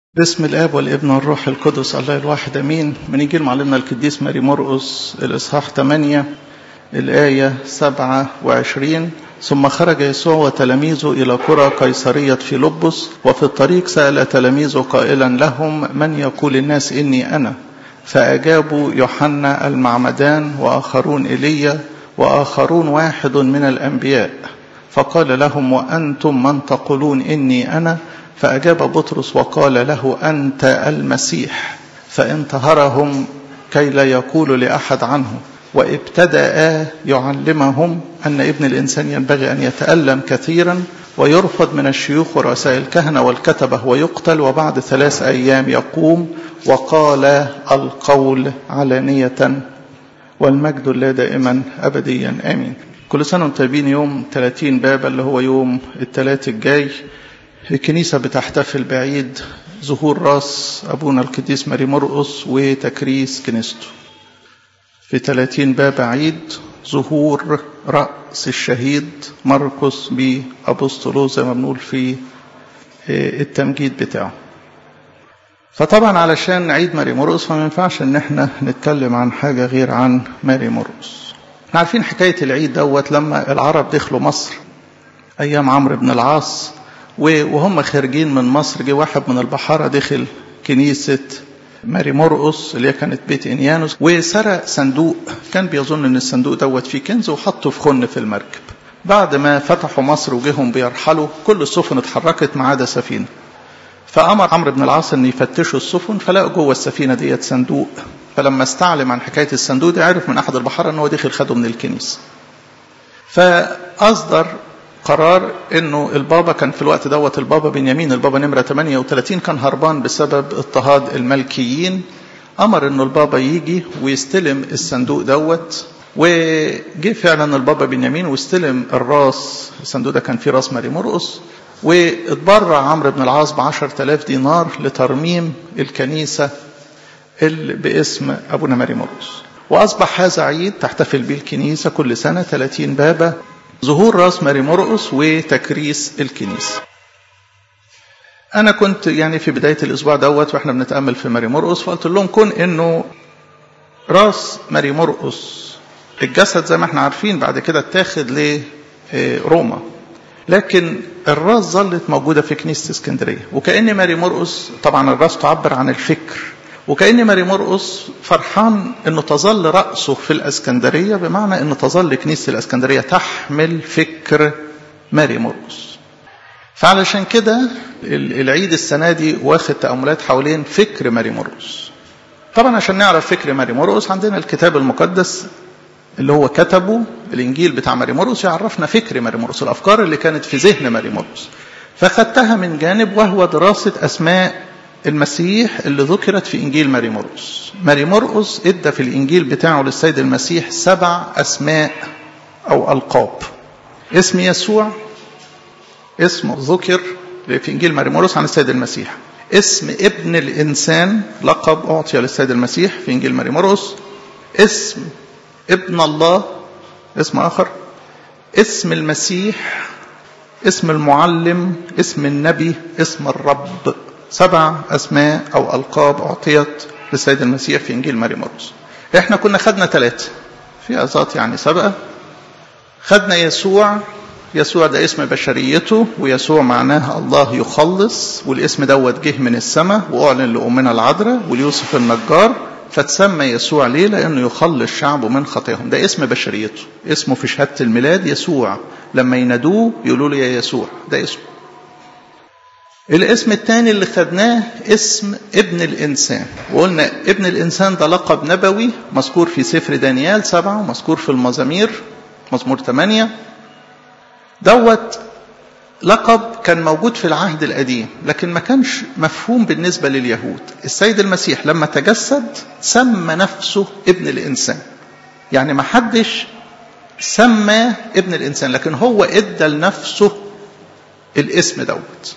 باسم الاب والابن والروح القدس الله الواحد امين من انجيل معلمنا القديس ماري مرقس الاصحاح 8 الايه 27 ثم خرج يسوع وتلاميذه الى قرى قيصريه فيلبس وفي الطريق سال تلاميذه قائلا لهم من يقول الناس اني انا فاجابوا يوحنا المعمدان واخرون ايليا واخرون واحد من الانبياء فقال لهم وانتم من تقولون اني انا فأجاب بطرس وقال له أنت المسيح فانتهرهم كي لا يقول لأحد عنه وابتدأ يعلمهم أن ابن الإنسان ينبغي أن يتألم كثيرا ويرفض من الشيوخ ورؤساء الكهنة والكتبة ويقتل وبعد ثلاث أيام يقوم وقال القول علانية والمجد لا دائما أبديا آمين كل سنة وانتم طيبين يوم 30 باب اللي هو يوم الثلاث الجاي الكنيسة بتحتفل بعيد ظهور راس أبونا القديس ماري مرقس وتكريس كنيسته في 30 باب عيد ظهور رأس الشهيد مرقس بأبسطلوس زي ما بنقول في التمجيد بتاعه فطبعا علشان عيد ماري مرقس فما ينفعش ان احنا نتكلم عن حاجة غير عن ماري مرقس احنا عارفين حكاية العيد دوت لما العرب دخلوا مصر ايام عمرو بن العاص وهم خارجين من مصر جه واحد من البحارة دخل كنيسة ماري مرقس اللي هي كانت بيت انيانوس وسرق صندوق كان بيظن ان الصندوق دوت فيه كنز وحطه في خن في المركب بعد ما فتحوا مصر وجيهم بيرحلوا كل السفن اتحركت ما عدا سفينه فامر عمرو بن العاص ان يفتشوا السفن فلقوا جوه السفينه ديت صندوق فلما استعلم عن حكايه الصندوق ده عرف من احد البحاره ان هو دخل خده من الكنيسه فاصدر قرار انه البابا كان في الوقت دوت البابا بنيامين البابا نمره 38 كان هربان بسبب اضطهاد الملكيين امر انه البابا يجي ويستلم الصندوق دوت وجه فعلا البابا بنيامين واستلم الراس الصندوق ده كان فيه راس ماري مرقس واتبرع عمرو بن العاص ب 10000 دينار لترميم الكنيسه اللي باسم ابونا ماري مرقس واصبح هذا عيد تحتفل به الكنيسه كل سنه 30 بابا ظهور راس ماري مرقس وتكريس الكنيسة أنا كنت يعني في بداية الأسبوع دوت وإحنا بنتأمل في ماري مرقس فقلت لهم كون إنه راس ماري مرقس الجسد زي ما إحنا عارفين بعد كده اتاخد لروما لكن الراس ظلت موجودة في كنيسة اسكندرية وكأن ماري مرقس طبعا الراس تعبر عن الفكر وكأن ماري مرقس فرحان انه تظل رأسه في الاسكندرية بمعنى انه تظل كنيسة الاسكندرية تحمل فكر ماري مرقس فعلشان كده العيد السنة دي واخد تأملات حوالين فكر ماري مرقس طبعا عشان نعرف فكر ماري مرقس عندنا الكتاب المقدس اللي هو كتبه الانجيل بتاع ماري مرقس يعرفنا فكر ماري مرقس الافكار اللي كانت في ذهن ماري مرقس فخدتها من جانب وهو دراسة اسماء المسيح اللي ذكرت في إنجيل ماري مرقس ماري مرقس ادى في الإنجيل بتاعه للسيد المسيح سبع أسماء أو ألقاب اسم يسوع اسمه ذكر في إنجيل ماري مرقس عن السيد المسيح اسم ابن الإنسان لقب أعطي للسيد المسيح في إنجيل ماري مرقس اسم ابن الله اسم آخر اسم المسيح اسم المعلم اسم النبي اسم الرب سبع أسماء أو ألقاب أعطيت للسيد المسيح في إنجيل ماري مرقس إحنا كنا خدنا ثلاثة في أزات يعني سبقة خدنا يسوع يسوع ده اسم بشريته ويسوع معناه الله يخلص والاسم دوت جه من السماء وأعلن لأمنا العذراء وليوسف النجار فتسمى يسوع ليه؟ لأنه يخلص شعبه من خطاياهم ده اسم بشريته اسمه في شهادة الميلاد يسوع لما ينادوه يقولوا له يا يسوع ده اسمه الاسم الثاني اللي خدناه اسم ابن الإنسان وقلنا ابن الإنسان ده لقب نبوي مذكور في سفر دانيال سبعة ومذكور في المزامير مزمور ثمانية دوت لقب كان موجود في العهد القديم لكن ما كانش مفهوم بالنسبة لليهود السيد المسيح لما تجسد سمى نفسه ابن الإنسان يعني ما حدش سمى ابن الإنسان لكن هو ادى لنفسه الاسم دوت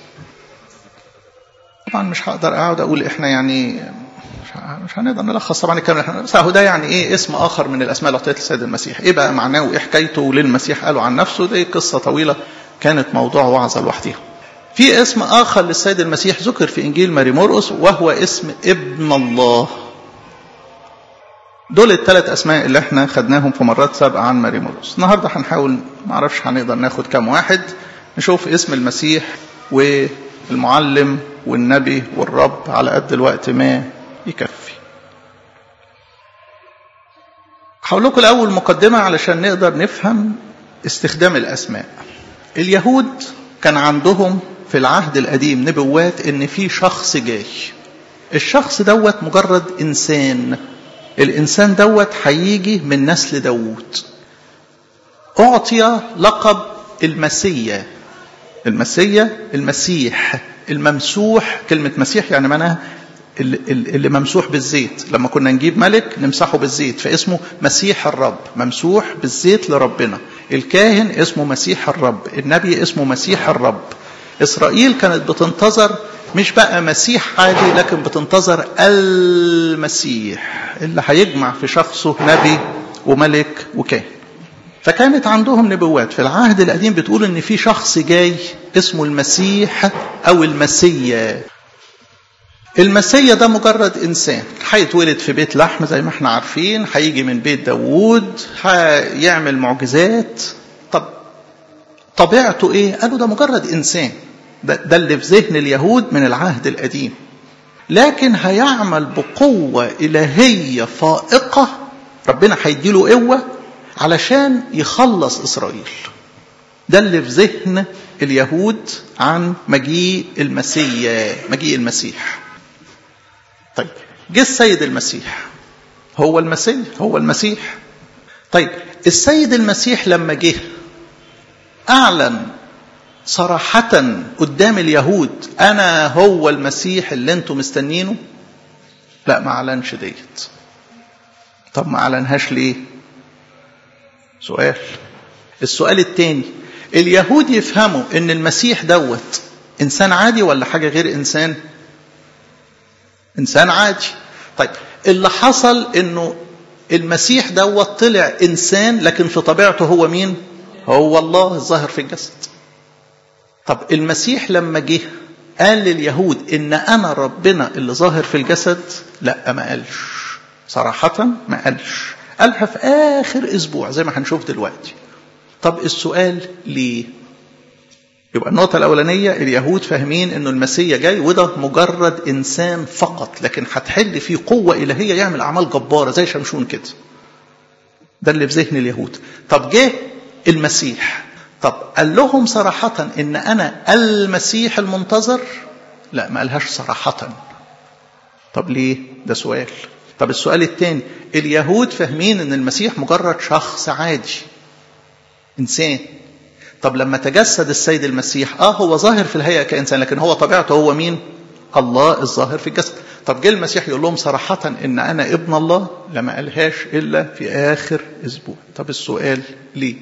طبعا مش هقدر اقعد اقول احنا يعني مش هنقدر نلخص طبعا الكلام احنا بس ده يعني ايه اسم اخر من الاسماء اللي اعطيت للسيد المسيح ايه بقى معناه وايه حكايته للمسيح قالوا عن نفسه دي قصه طويله كانت موضوع وعظه لوحدها في اسم آخر للسيد المسيح ذكر في إنجيل ماري مرقس وهو اسم ابن الله دول الثلاث أسماء اللي احنا خدناهم في مرات سابقة عن ماري مرقس النهاردة هنحاول معرفش هنقدر ناخد كام واحد نشوف اسم المسيح والمعلم والنبي والرب على قد الوقت ما يكفي هقول لكم الأول مقدمة علشان نقدر نفهم استخدام الأسماء اليهود كان عندهم في العهد القديم نبوات ان في شخص جاي الشخص دوت مجرد انسان الانسان دوت هيجي من نسل داوود اعطي لقب المسيا المسيا المسيح الممسوح كلمة مسيح يعني معناها اللي ممسوح بالزيت لما كنا نجيب ملك نمسحه بالزيت فاسمه مسيح الرب ممسوح بالزيت لربنا الكاهن اسمه مسيح الرب النبي اسمه مسيح الرب إسرائيل كانت بتنتظر مش بقى مسيح عادي لكن بتنتظر المسيح اللي هيجمع في شخصه نبي وملك وكاهن فكانت عندهم نبوات في العهد القديم بتقول ان في شخص جاي اسمه المسيح او المسيا المسيا ده مجرد انسان هيتولد في بيت لحم زي ما احنا عارفين هيجي من بيت داوود هيعمل معجزات طب طبيعته ايه قالوا ده مجرد انسان ده, ده اللي في ذهن اليهود من العهد القديم لكن هيعمل بقوة إلهية فائقة ربنا هيديله قوة علشان يخلص إسرائيل ده اللي في ذهن اليهود عن مجيء المسيح مجيء المسيح طيب جه السيد المسيح هو المسيح هو المسيح طيب السيد المسيح لما جه أعلن صراحة قدام اليهود أنا هو المسيح اللي أنتم مستنينه لا ما أعلنش ديت طب ما أعلنهاش ليه سؤال السؤال الثاني اليهود يفهموا ان المسيح دوت انسان عادي ولا حاجه غير انسان انسان عادي طيب اللي حصل انه المسيح دوت طلع انسان لكن في طبيعته هو مين هو الله الظاهر في الجسد طب المسيح لما جه قال لليهود ان انا ربنا اللي ظاهر في الجسد لا ما قالش صراحه ما قالش قالها في اخر اسبوع زي ما هنشوف دلوقتي طب السؤال ليه يبقى النقطة الأولانية اليهود فاهمين إنه المسيح جاي وده مجرد إنسان فقط لكن هتحل فيه قوة إلهية يعمل أعمال جبارة زي شمشون كده. ده اللي في ذهن اليهود. طب جه المسيح. طب قال لهم صراحة إن أنا المسيح المنتظر؟ لا ما قالهاش صراحة. طب ليه؟ ده سؤال. طب السؤال الثاني اليهود فاهمين إن المسيح مجرد شخص عادي. إنسان طب لما تجسد السيد المسيح اه هو ظاهر في الهيئه كانسان لكن هو طبيعته هو مين الله الظاهر في الجسد طب جه المسيح يقول لهم صراحه ان انا ابن الله لما قالهاش الا في اخر اسبوع طب السؤال ليه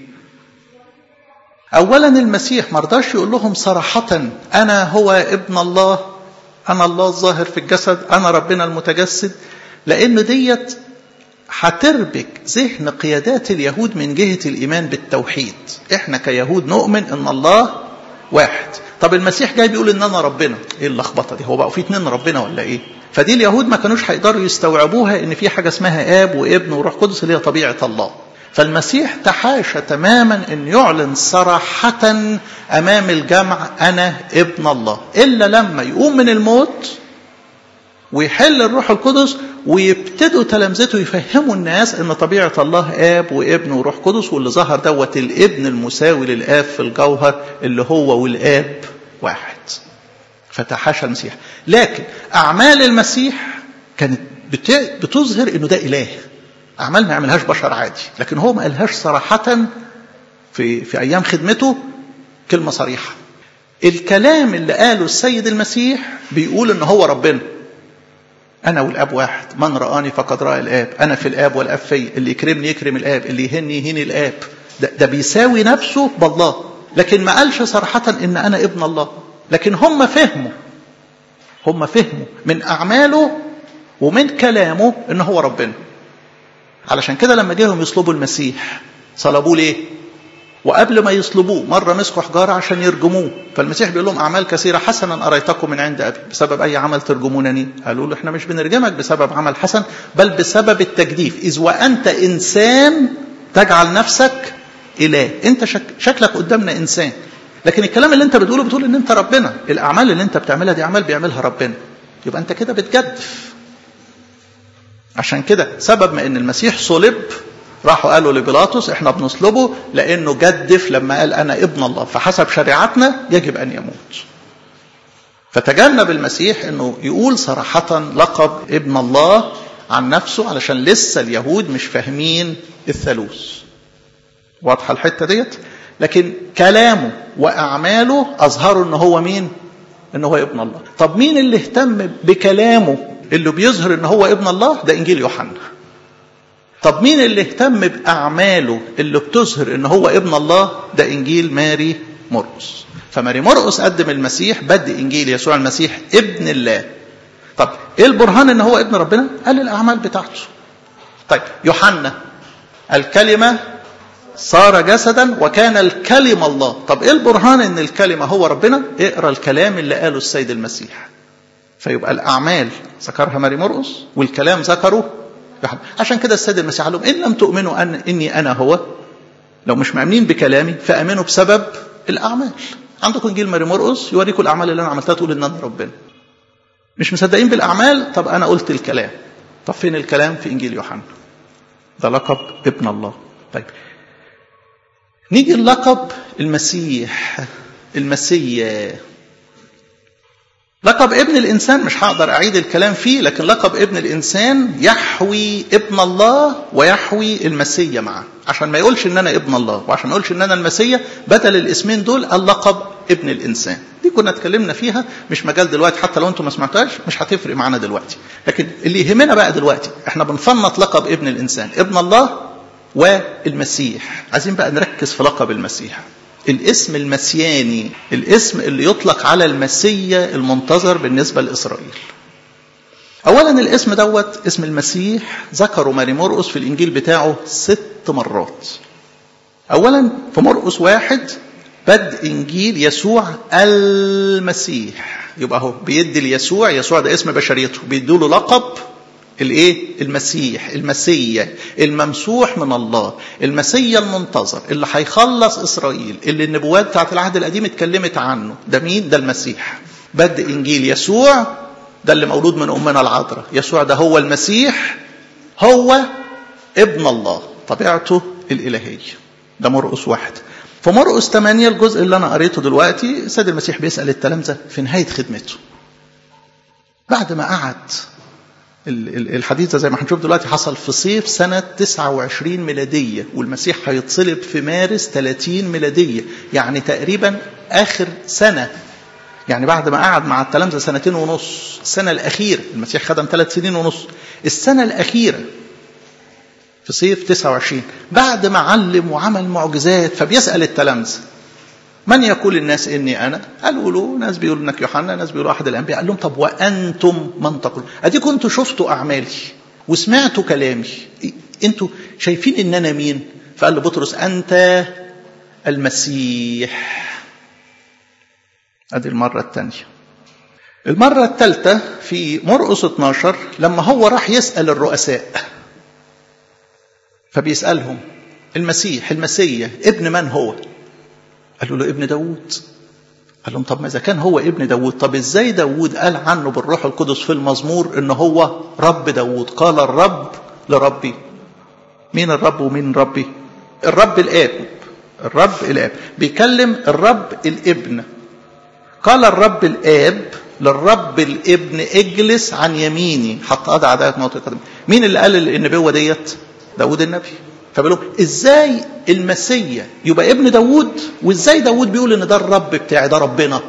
اولا المسيح ما رضاش يقول لهم صراحه انا هو ابن الله انا الله الظاهر في الجسد انا ربنا المتجسد لان ديت هتربك ذهن قيادات اليهود من جهة الإيمان بالتوحيد إحنا كيهود نؤمن إن الله واحد طب المسيح جاي بيقول إن أنا ربنا إيه اللخبطة دي هو بقى في اتنين ربنا ولا إيه فدي اليهود ما كانوش هيقدروا يستوعبوها إن في حاجة اسمها آب وابن وروح قدس اللي هي طبيعة الله فالمسيح تحاشى تماما أن يعلن صراحة أمام الجمع أنا ابن الله إلا لما يقوم من الموت ويحل الروح القدس ويبتدوا تلامذته يفهموا الناس ان طبيعه الله اب وابن وروح قدس واللي ظهر دوت الابن المساوي للاب في الجوهر اللي هو والاب واحد فتحاشى المسيح لكن اعمال المسيح كانت بتظهر انه ده اله اعمال ما يعملهاش بشر عادي لكن هو ما قالهاش صراحه في في ايام خدمته كلمه صريحه الكلام اللي قاله السيد المسيح بيقول ان هو ربنا أنا والآب واحد من رآني فقد رأى الآب أنا في الآب والآب في اللي يكرمني يكرم الآب اللي يهني يهني الآب ده, ده بيساوي نفسه بالله لكن ما قالش صراحة إن أنا ابن الله لكن هم فهموا هم فهموا من أعماله ومن كلامه إن هو ربنا علشان كده لما جيهم يصلبوا المسيح صلبوه ليه وقبل ما يصلبوه مرة مسكوا حجارة عشان يرجموه فالمسيح بيقول لهم أعمال كثيرة حسنا أريتكم من عند أبي بسبب أي عمل ترجمونني قالوا له إحنا مش بنرجمك بسبب عمل حسن بل بسبب التجديف إذ وأنت إنسان تجعل نفسك إله أنت شك شكلك قدامنا إنسان لكن الكلام اللي أنت بتقوله بتقول إن أنت ربنا الأعمال اللي أنت بتعملها دي أعمال بيعملها ربنا يبقى أنت كده بتجدف عشان كده سبب ما إن المسيح صلب راحوا قالوا لبيلاطس احنا بنصلبه لانه جدف لما قال انا ابن الله فحسب شريعتنا يجب ان يموت فتجنب المسيح انه يقول صراحة لقب ابن الله عن نفسه علشان لسه اليهود مش فاهمين الثالوث واضحة الحتة ديت لكن كلامه واعماله اظهروا ان هو مين ان هو ابن الله طب مين اللي اهتم بكلامه اللي بيظهر ان هو ابن الله ده انجيل يوحنا طب مين اللي اهتم بأعماله اللي بتظهر ان هو ابن الله ده انجيل ماري مرقس فماري مرقس قدم المسيح بدء انجيل يسوع المسيح ابن الله طب ايه البرهان ان هو ابن ربنا قال الاعمال بتاعته طيب يوحنا الكلمه صار جسدا وكان الكلمه الله طب ايه البرهان ان الكلمه هو ربنا اقرا الكلام اللي قاله السيد المسيح فيبقى الاعمال ذكرها ماري مرقس والكلام ذكره عشان كده السيد المسيح قال لهم ان لم تؤمنوا ان اني انا هو لو مش مؤمنين بكلامي فامنوا بسبب الاعمال عندكم انجيل ماري مرقس يوريكم الاعمال اللي انا عملتها تقول ان انا ربنا مش مصدقين بالاعمال طب انا قلت الكلام طب فين الكلام في انجيل يوحنا ده لقب ابن الله طيب نيجي اللقب المسيح المسيا لقب ابن الإنسان مش هقدر أعيد الكلام فيه لكن لقب ابن الإنسان يحوي ابن الله ويحوي المسيا معه عشان ما يقولش إن أنا ابن الله وعشان ما يقولش إن أنا المسيا بدل الاسمين دول اللقب ابن الإنسان دي كنا اتكلمنا فيها مش مجال دلوقتي حتى لو أنتم ما سمعتوهاش مش هتفرق معانا دلوقتي لكن اللي يهمنا بقى دلوقتي احنا بنفنط لقب ابن الإنسان ابن الله والمسيح عايزين بقى نركز في لقب المسيح الاسم المسياني الاسم اللي يطلق على المسيا المنتظر بالنسبة لإسرائيل أولا الاسم دوت اسم المسيح ذكره ماري مرقس في الإنجيل بتاعه ست مرات أولا في مرقس واحد بدء إنجيل يسوع المسيح يبقى هو بيدي ليسوع يسوع ده اسم بشريته بيدوا له لقب الايه المسيح المسيا الممسوح من الله المسيا المنتظر اللي هيخلص اسرائيل اللي النبوات بتاعت العهد القديم اتكلمت عنه ده مين ده المسيح بدء انجيل يسوع ده اللي مولود من امنا العذراء يسوع ده هو المسيح هو ابن الله طبيعته الالهيه ده مرقس واحد في مرقس 8 الجزء اللي انا قريته دلوقتي السيد المسيح بيسال التلامذه في نهايه خدمته بعد ما قعد الحديث زي ما هنشوف دلوقتي حصل في صيف سنة 29 ميلادية والمسيح هيتصلب في مارس 30 ميلادية يعني تقريبا آخر سنة يعني بعد ما قعد مع التلامذة سنتين ونص السنة الأخيرة المسيح خدم ثلاث سنين ونص السنة الأخيرة في صيف 29 بعد ما علم وعمل معجزات فبيسأل التلامذة من يقول الناس اني انا؟ قالوا له ناس بيقولوا انك يوحنا، ناس بيقولوا احد الانبياء، قال لهم طب وانتم من تقولون؟ ادي كنتوا شفتوا اعمالي وسمعتوا كلامي، انتوا شايفين ان انا مين؟ فقال له بطرس انت المسيح. ادي المره الثانيه. المره الثالثه في مرقس 12 لما هو راح يسال الرؤساء فبيسالهم المسيح المسيا ابن من هو؟ قالوا له ابن داوود قال لهم طب ما إذا كان هو ابن داوود طب إزاي داوود قال عنه بالروح القدس في المزمور إن هو رب داوود قال الرب لربي مين الرب ومين ربي الرب الآب الرب الآب بيكلم الرب الابن قال الرب الآب للرب الابن اجلس عن يميني حتى أضع عداية موطئ قدمي مين اللي قال النبوة ديت داود النبي فبيقول ازاي المسيا يبقى ابن داوود وازاي داوود بيقول ان ده الرب بتاعي ده ربنا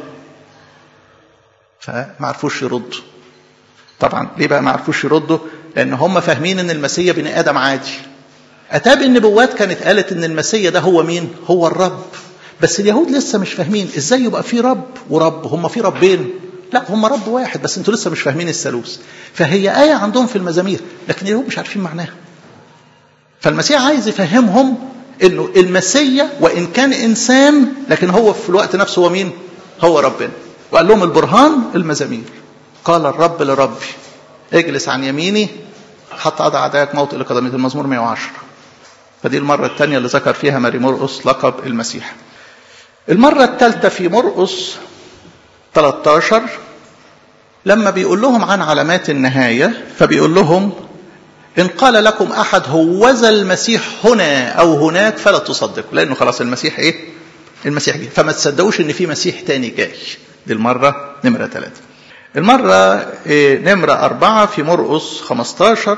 فما عرفوش يردوا طبعا ليه بقى ما عرفوش يردوا لان هم فاهمين ان المسيا بني ادم عادي اتاب النبوات كانت قالت ان المسيا ده هو مين هو الرب بس اليهود لسه مش فاهمين ازاي يبقى في رب ورب هم في ربين لا هم رب واحد بس انتوا لسه مش فاهمين الثالوث فهي آية عندهم في المزامير لكن اليهود مش عارفين معناها فالمسيح عايز يفهمهم انه المسيا وان كان انسان لكن هو في الوقت نفسه هو مين هو ربنا وقال لهم البرهان المزامير قال الرب لربي اجلس عن يميني حتى اضع اعدائك موت الى قدمي المزمور 110 فدي المره الثانيه اللي ذكر فيها ماري مرقس لقب المسيح المره الثالثه في مرقس 13 لما بيقول لهم عن علامات النهايه فبيقول لهم إن قال لكم أحد هوذا المسيح هنا أو هناك فلا تصدقوا لأنه خلاص المسيح إيه؟ المسيح جه فما تصدقوش إن في مسيح تاني جاي دي المرة نمرة ثلاثة المرة إيه نمرة أربعة في مرقس 15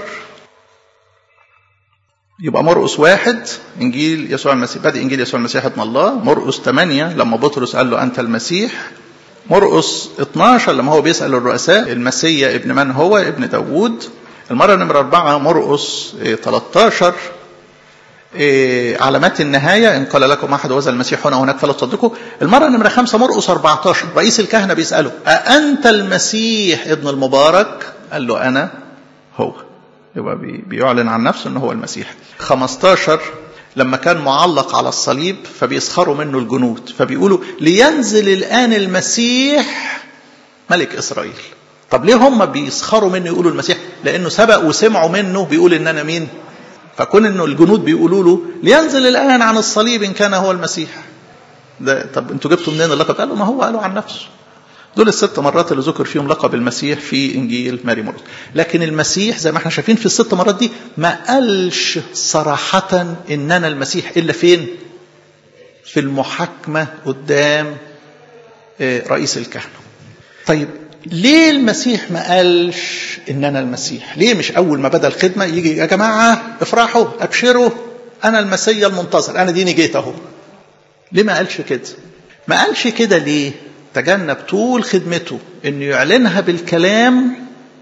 يبقى مرقس واحد إنجيل يسوع المسيح بدء إنجيل يسوع المسيح ابن الله مرقس ثمانية لما بطرس قال له أنت المسيح مرقس 12 لما هو بيسأل الرؤساء المسيا ابن من هو ابن داوود المرة نمرة أربعة مرقس 13 علامات النهاية إن قال لكم أحد وذا المسيح هنا وهناك فلا تصدقوا المرة نمرة خمسة مرقس 14 رئيس الكهنة بيسأله أأنت المسيح ابن المبارك قال له أنا هو يبقى بيعلن عن نفسه أنه هو المسيح 15 لما كان معلق على الصليب فبيسخروا منه الجنود فبيقولوا لينزل الآن المسيح ملك إسرائيل طب ليه هم بيسخروا منه يقولوا المسيح لانه سبق وسمعوا منه بيقول ان انا مين فكون انه الجنود بيقولوا له لينزل الان عن الصليب ان كان هو المسيح ده طب انتوا جبتوا منين اللقب قالوا ما هو قالوا عن نفسه دول الست مرات اللي ذكر فيهم لقب المسيح في انجيل ماري مرقس لكن المسيح زي ما احنا شايفين في الست مرات دي ما قالش صراحة ان انا المسيح الا فين في المحاكمة قدام رئيس الكهنة طيب ليه المسيح ما قالش ان انا المسيح ليه مش اول ما بدا الخدمه يجي يا جماعه افرحوا ابشروا انا المسيا المنتظر انا ديني جيت اهو ليه ما قالش كده ما قالش كده ليه تجنب طول خدمته انه يعلنها بالكلام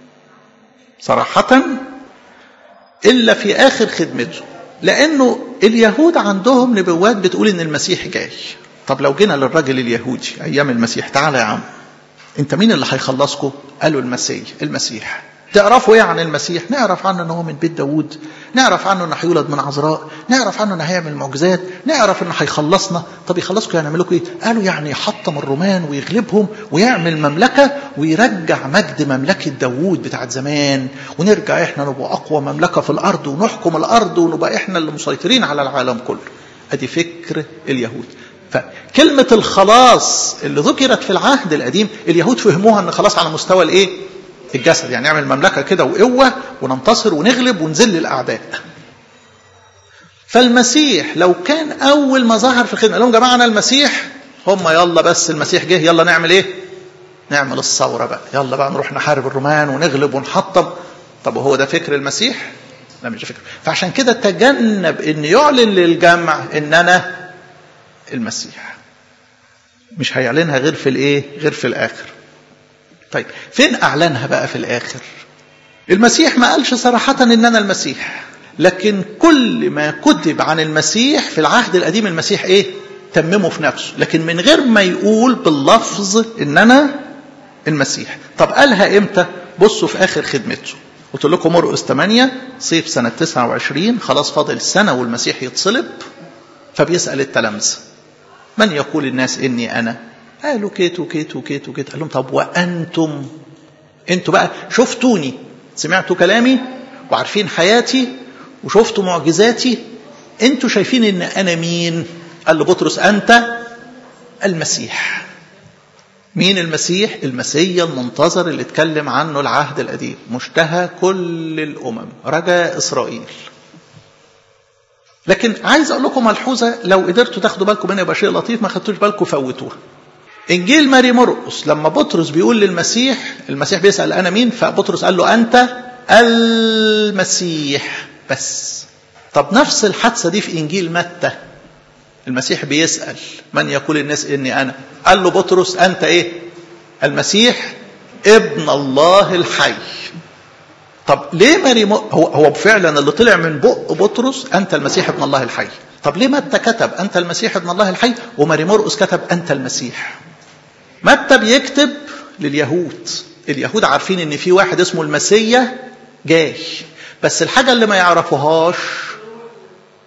صراحه الا في اخر خدمته لانه اليهود عندهم نبوات بتقول ان المسيح جاي طب لو جينا للراجل اليهودي ايام المسيح تعالى يا عم انت مين اللي هيخلصكم قالوا المسيح المسيح تعرفوا ايه عن المسيح نعرف عنه ان هو من بيت داوود نعرف عنه انه هيولد من عذراء نعرف عنه انه هيعمل معجزات نعرف انه هيخلصنا طب يخلصكم يعني يعمل لكم ايه قالوا يعني يحطم الرومان ويغلبهم ويعمل مملكه ويرجع مجد مملكه داوود بتاعت زمان ونرجع احنا نبقى اقوى مملكه في الارض ونحكم الارض ونبقى احنا اللي مسيطرين على العالم كله ادي فكر اليهود فكلمة الخلاص اللي ذكرت في العهد القديم اليهود فهموها ان خلاص على مستوى الايه؟ الجسد يعني نعمل مملكة كده وقوة وننتصر ونغلب ونذل الأعداء. فالمسيح لو كان أول ما ظهر في الخدمة لهم جماعة أنا المسيح هم يلا بس المسيح جه يلا نعمل إيه؟ نعمل الثورة بقى يلا بقى نروح نحارب الرومان ونغلب ونحطم طب وهو ده فكر المسيح؟ لا مش فكر فعشان كده تجنب ان يعلن للجمع ان انا المسيح مش هيعلنها غير في الايه غير في الاخر طيب فين اعلنها بقى في الاخر المسيح ما قالش صراحة ان انا المسيح لكن كل ما كتب عن المسيح في العهد القديم المسيح ايه تممه في نفسه لكن من غير ما يقول باللفظ ان انا المسيح طب قالها امتى بصوا في اخر خدمته قلت لكم مرقس 8 صيف سنة 29 خلاص فاضل سنة والمسيح يتصلب فبيسأل التلامذة من يقول الناس إني أنا قالوا كيت وكيت وكيت وكيت قال لهم طب وأنتم أنتوا بقى شفتوني سمعتوا كلامي وعارفين حياتي وشفتوا معجزاتي أنتوا شايفين إن أنا مين قال له بطرس أنت المسيح مين المسيح المسيا المنتظر اللي اتكلم عنه العهد القديم مشتهى كل الأمم رجاء إسرائيل لكن عايز اقول لكم ملحوظه لو قدرتوا تاخدوا بالكم منها يبقى شيء لطيف ما خدتوش بالكم فوتوها. انجيل ماري مرقس لما بطرس بيقول للمسيح المسيح بيسال انا مين فبطرس قال له انت المسيح بس. طب نفس الحادثه دي في انجيل متى المسيح بيسال من يقول الناس اني انا؟ قال له بطرس انت ايه؟ المسيح ابن الله الحي. طب ليه ماري م... هو هو فعلا اللي طلع من بق بطرس انت المسيح ابن الله الحي طب ليه متى كتب انت المسيح ابن الله الحي وماري مرقس كتب انت المسيح متى بيكتب لليهود اليهود عارفين ان في واحد اسمه المسيا جاي بس الحاجة اللي ما يعرفوهاش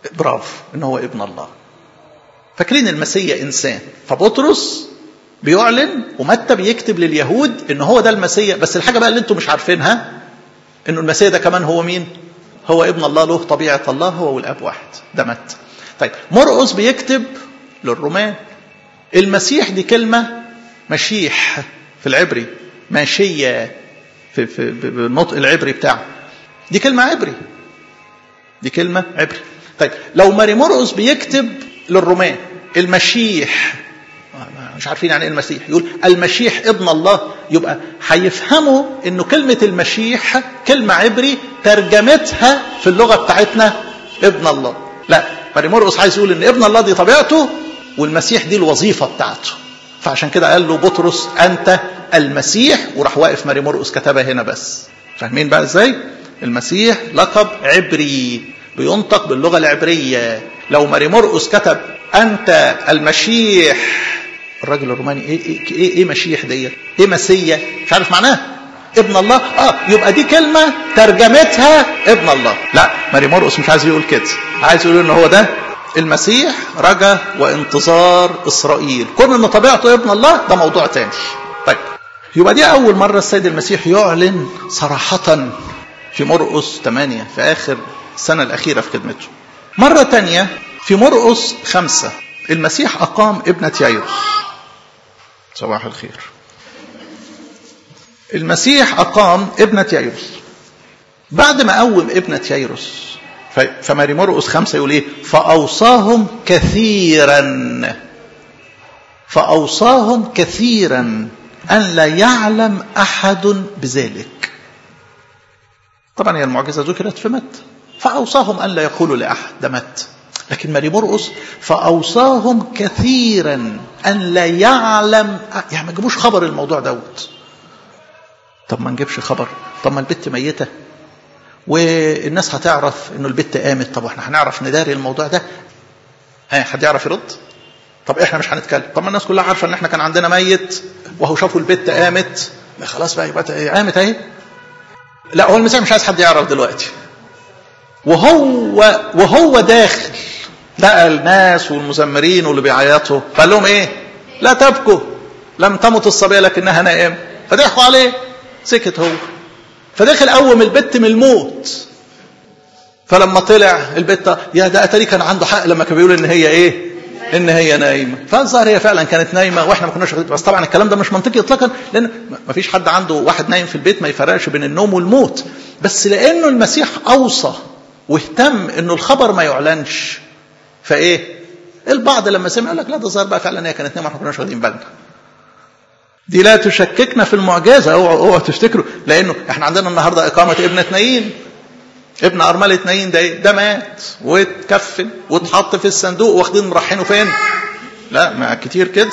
برافو ان هو ابن الله فاكرين المسيح انسان فبطرس بيعلن ومتى بيكتب لليهود ان هو ده المسيح بس الحاجه بقى اللي انتم مش عارفينها انه المسيح ده كمان هو مين هو ابن الله له طبيعه الله هو والاب واحد ده متى طيب مرقس بيكتب للرومان المسيح دي كلمه مشيح في العبري ماشيه في في بالنطق العبري بتاعه دي كلمه عبري دي كلمه عبري طيب لو ماري مرقس بيكتب للرومان المشيح مش عارفين يعني ايه المسيح يقول المشيح ابن الله يبقى هيفهموا انه كلمه المشيح كلمه عبري ترجمتها في اللغه بتاعتنا ابن الله لا ماري مرقس عايز يقول ان ابن الله دي طبيعته والمسيح دي الوظيفه بتاعته فعشان كده قال له بطرس انت المسيح وراح واقف ماري مرقس كتبها هنا بس فاهمين بقى ازاي المسيح لقب عبري بينطق باللغه العبريه لو ماري مرقس كتب انت المشيح الراجل الروماني ايه ايه ايه, إيه مشيح ديت ايه مسيا مش عارف معناها ابن الله اه يبقى دي كلمه ترجمتها ابن الله لا ماري مرقس مش عايز يقول كده عايز يقول ان هو ده المسيح رجا وانتظار اسرائيل كون ان طبيعته ابن الله ده موضوع تاني طيب يبقى دي اول مره السيد المسيح يعلن صراحه في مرقس 8 في اخر السنه الاخيره في خدمته مره تانية في مرقس خمسة المسيح أقام ابنة يايروس صباح الخير المسيح أقام ابنة يايروس بعد ما قوم ابنة يايروس فماري مرقس خمسة يقول إيه فأوصاهم كثيرا فأوصاهم كثيرا أن لا يعلم أحد بذلك طبعا هي المعجزة ذكرت في متى فأوصاهم أن لا يقولوا لأحد ده متى لكن ماري مرقس فأوصاهم كثيرا أن لا يعلم يعني ما جابوش خبر الموضوع دوت طب ما نجيبش خبر طب ما البت ميتة والناس هتعرف انه البت قامت طب واحنا هنعرف نداري الموضوع ده ها حد يعرف يرد طب احنا مش هنتكلم طب ما الناس كلها عارفه ان احنا كان عندنا ميت وهو شافوا البت قامت خلاص بقى يبقى قامت اهي لا هو المسيح مش عايز حد يعرف دلوقتي وهو وهو داخل لقى الناس والمزمرين واللي بيعيطوا فقال لهم ايه لا تبكوا لم تمت الصبيه لكنها نائمه فضحكوا عليه سكت هو فدخل قوم البت من الموت فلما طلع البت يا ده اتاري كان عنده حق لما كان بيقول ان هي ايه ان هي نايمه فالظاهر هي فعلا كانت نايمه واحنا ما كناش بس طبعا الكلام ده مش منطقي اطلاقا لان ما فيش حد عنده واحد نايم في البيت ما يفرقش بين النوم والموت بس لانه المسيح اوصى واهتم انه الخبر ما يعلنش فايه البعض لما سمع يقول لك لا ده ظهر بقى فعلا هي كانت نايمه احنا ما كناش واخدين بالنا دي لا تشككنا في المعجزه اوعوا اوعوا تفتكروا لانه احنا عندنا النهارده اقامه ابنه نايين ابن ارمله نايين ده ايه ده مات واتكفن واتحط في الصندوق واخدين مرحينه فين لا ما كتير كده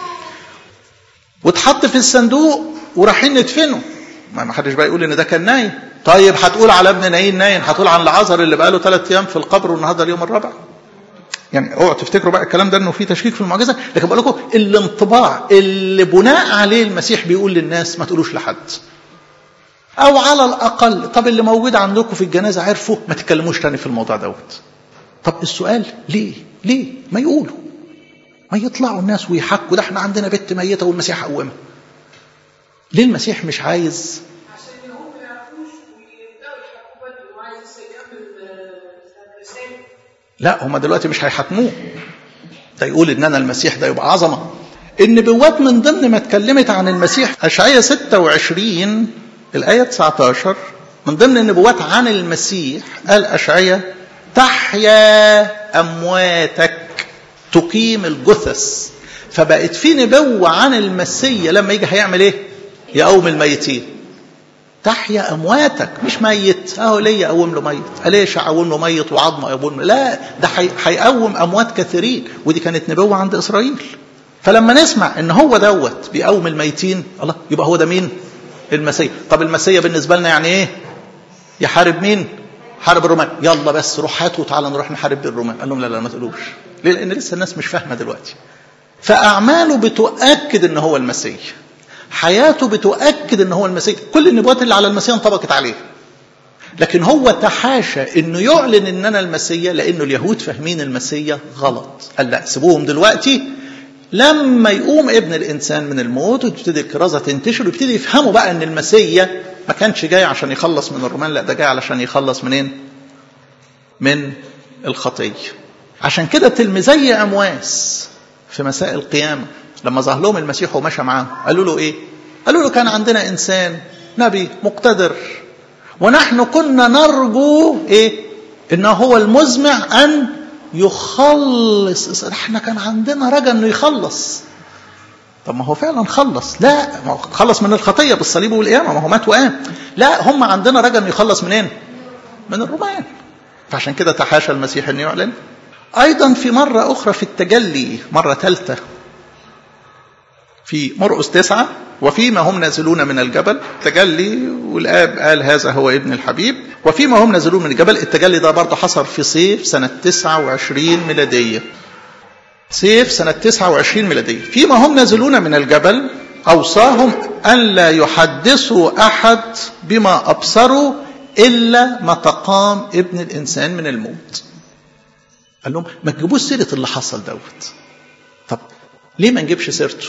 واتحط في الصندوق ورايحين ندفنه ما حدش بقى يقول ان ده كان نايم طيب هتقول على ابن نايين نايم هتقول عن العذر اللي بقى له ثلاث ايام في القبر والنهارده اليوم الرابع يعني اوعوا تفتكروا بقى الكلام ده انه في تشكيك في المعجزه لكن بقول لكم الانطباع اللي بناء عليه المسيح بيقول للناس ما تقولوش لحد او على الاقل طب اللي موجود عندكم في الجنازه عرفوا ما تتكلموش تاني في الموضوع دوت طب السؤال ليه ليه ما يقولوا ما يطلعوا الناس ويحكوا ده احنا عندنا بنت ميته والمسيح قومها ليه المسيح مش عايز عشان هم ما يعرفوش ويبداوا يحكوا بدري وعايز يكمل رسالة لا هم دلوقتي مش هيحاكموه ده يقول ان انا المسيح ده يبقى عظمه النبوات من ضمن ما اتكلمت عن المسيح اشعياء 26 الايه 19 من ضمن النبوات عن المسيح قال اشعياء تحيا امواتك تقيم الجثث فبقت في نبوه عن المسيا لما يجي هيعمل ايه يقوم الميتين تحيا امواتك مش ميت اهو ليا اقوم له ميت ليش اقوم له ميت وعظمه يقوم له لا ده هيقوم اموات كثيرين ودي كانت نبوه عند اسرائيل فلما نسمع ان هو دوت بيقوم الميتين الله يبقى هو ده مين المسيح طب المسيح بالنسبه لنا يعني ايه يحارب مين حارب الرومان يلا بس روح هاتوا وتعالى نروح نحارب الرومان قال لهم لا لا ما تقولوش ليه لان لسه الناس مش فاهمه دلوقتي فاعماله بتؤكد ان هو المسيح حياته بتؤكد ان هو المسيح كل النبوات اللي على المسيح انطبقت عليه لكن هو تحاشى انه يعلن ان انا المسيا لانه اليهود فاهمين المسيا غلط قال لا سيبوهم دلوقتي لما يقوم ابن الانسان من الموت وتبتدي الكرازه تنتشر ويبتدي يفهموا بقى ان المسيا ما كانش جاي عشان يخلص من الرومان لا ده جاي علشان يخلص منين؟ من الخطيه. عشان كده تلميذي امواس في مساء القيامه لما ظهر لهم المسيح ومشى معاهم قالوا له ايه؟ قالوا له كان عندنا انسان نبي مقتدر ونحن كنا نرجو ايه؟ انه هو المزمع ان يخلص احنا كان عندنا رجا انه يخلص طب ما هو فعلا خلص لا ما هو خلص من الخطيه بالصليب والقيامه ما هو مات وقام لا هم عندنا رجا انه يخلص منين؟ من الرومان فعشان كده تحاشى المسيح انه يعلن ايضا في مره اخرى في التجلي مره ثالثه في مرقس تسعة وفيما هم نازلون من الجبل تجلي والآب قال هذا هو ابن الحبيب وفيما هم نازلون من الجبل التجلي ده برضه حصل في صيف سنة 29 ميلادية صيف سنة 29 ميلادية فيما هم نازلون من الجبل أوصاهم أن لا يحدثوا أحد بما أبصروا إلا ما تقام ابن الإنسان من الموت قال لهم ما تجيبوش سيرة اللي حصل دوت طب ليه ما نجيبش سيرته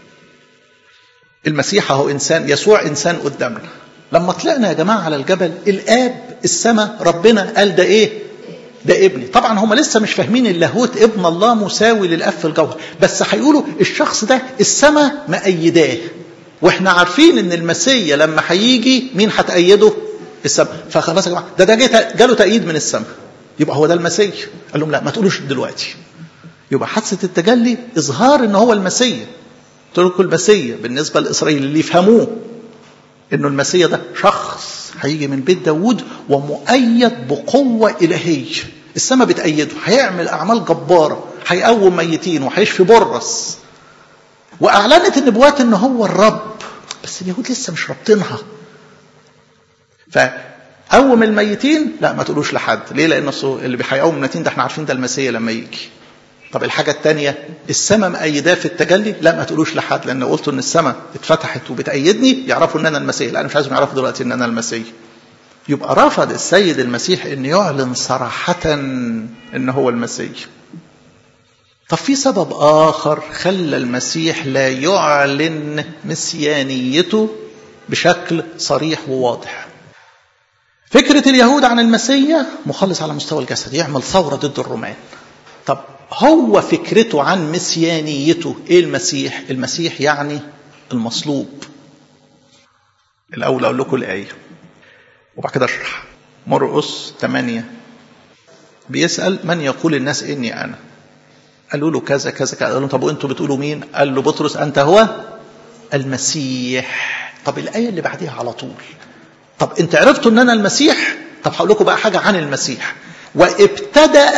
المسيح هو إنسان يسوع إنسان قدامنا لما طلعنا يا جماعة على الجبل الآب السماء ربنا قال ده إيه ده ابني طبعا هم لسه مش فاهمين اللاهوت ابن الله مساوي للاب في الجوهر بس هيقولوا الشخص ده السماء مأيداه واحنا عارفين ان المسيا لما هيجي مين هتأيده السماء فخلاص يا جماعه ده ده جاله تأييد من السماء يبقى هو ده المسيا قال لهم لا ما تقولوش دلوقتي يبقى حادثه التجلي اظهار ان هو المسيا تركوا المسيا بالنسبه لاسرائيل اللي يفهموه انه المسيا ده شخص هيجي من بيت داوود ومؤيد بقوه الهيه السماء بتأيده هيعمل اعمال جباره هيقوم ميتين وهيشفي برص واعلنت النبوات ان هو الرب بس اليهود لسه مش رابطينها فقوم الميتين لا ما تقولوش لحد ليه لان اللي هيقوم الميتين ده احنا عارفين ده المسيا لما يجي طب الحاجة الثانية السماء مأيداه في التجلي لا ما تقولوش لحد لأن قلت إن السماء اتفتحت وبتأيدني يعرفوا إن أنا المسيح لا أنا مش عايزهم يعرفوا دلوقتي إن أنا المسيح يبقى رفض السيد المسيح إن يعلن صراحة إن هو المسيح طب في سبب آخر خلى المسيح لا يعلن مسيانيته بشكل صريح وواضح فكرة اليهود عن المسيح مخلص على مستوى الجسد يعمل ثورة ضد الرومان طب هو فكرته عن مسيانيته ايه المسيح المسيح يعني المصلوب الاول اقول لكم الايه وبعد كده اشرح مرقس 8 بيسال من يقول الناس اني انا قالوا له كذا كذا كذا قالوا له طب وانتوا بتقولوا مين قال له بطرس انت هو المسيح طب الايه اللي بعديها على طول طب انت عرفتوا ان انا المسيح طب هقول لكم بقى حاجه عن المسيح وابتدأ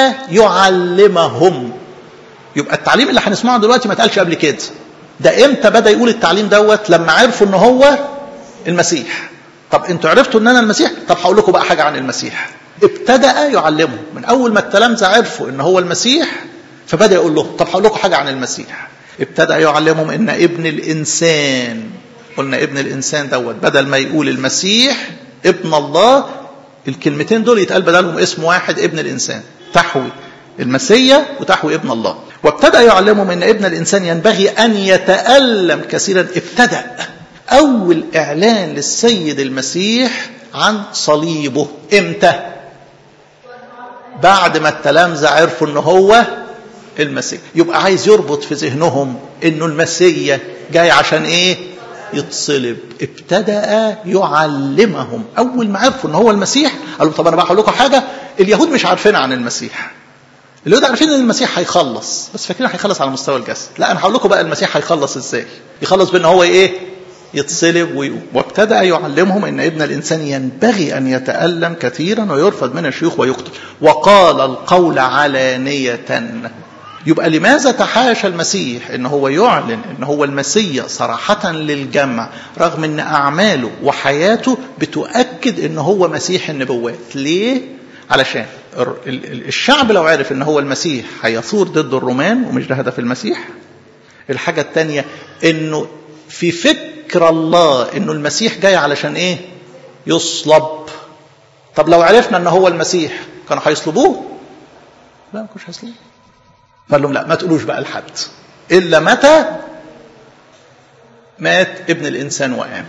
يعلمهم يبقى التعليم اللي هنسمعه دلوقتي ما اتقالش قبل كده ده امتى بدا يقول التعليم دوت لما عرفوا ان هو المسيح طب انتوا عرفتوا ان انا المسيح طب هقول لكم بقى حاجه عن المسيح ابتدأ يعلمهم من اول ما التلامذه عرفوا ان هو المسيح فبدا يقول لهم طب هقول لكم حاجه عن المسيح ابتدأ يعلمهم ان ابن الانسان قلنا ابن الانسان دوت بدل ما يقول المسيح ابن الله الكلمتين دول يتقال بدلهم اسم واحد ابن الانسان تحوي المسيا وتحوي ابن الله وابتدا يعلمهم ان ابن الانسان ينبغي ان يتالم كثيرا ابتدا اول اعلان للسيد المسيح عن صليبه امتى بعد ما التلامذه عرفوا ان هو المسيح يبقى عايز يربط في ذهنهم انه المسيا جاي عشان ايه يتصلب ابتدأ يعلمهم أول ما عرفوا أن هو المسيح قالوا طب أنا بقى هقول لكم حاجة اليهود مش عارفين عن المسيح اليهود عارفين أن المسيح هيخلص بس فاكرين هيخلص على مستوى الجسد لا أنا هقول لكم بقى المسيح هيخلص إزاي يخلص بأن هو إيه يتصلب ويقوم وابتدأ يعلمهم أن ابن الإنسان ينبغي أن يتألم كثيرا ويرفض من الشيوخ ويقتل وقال القول علانية يبقى لماذا تحاشى المسيح ان هو يعلن ان هو المسيا صراحة للجمع رغم ان اعماله وحياته بتؤكد ان هو مسيح النبوات ليه علشان الشعب لو عرف ان هو المسيح هيثور ضد الرومان ومش ده هدف المسيح الحاجة الثانية انه في فكر الله انه المسيح جاي علشان ايه يصلب طب لو عرفنا ان هو المسيح كانوا هيصلبوه لا ما كانوش هيصلبوه فقال لهم لا ما تقولوش بقى لحد الا متى مات ابن الانسان وقام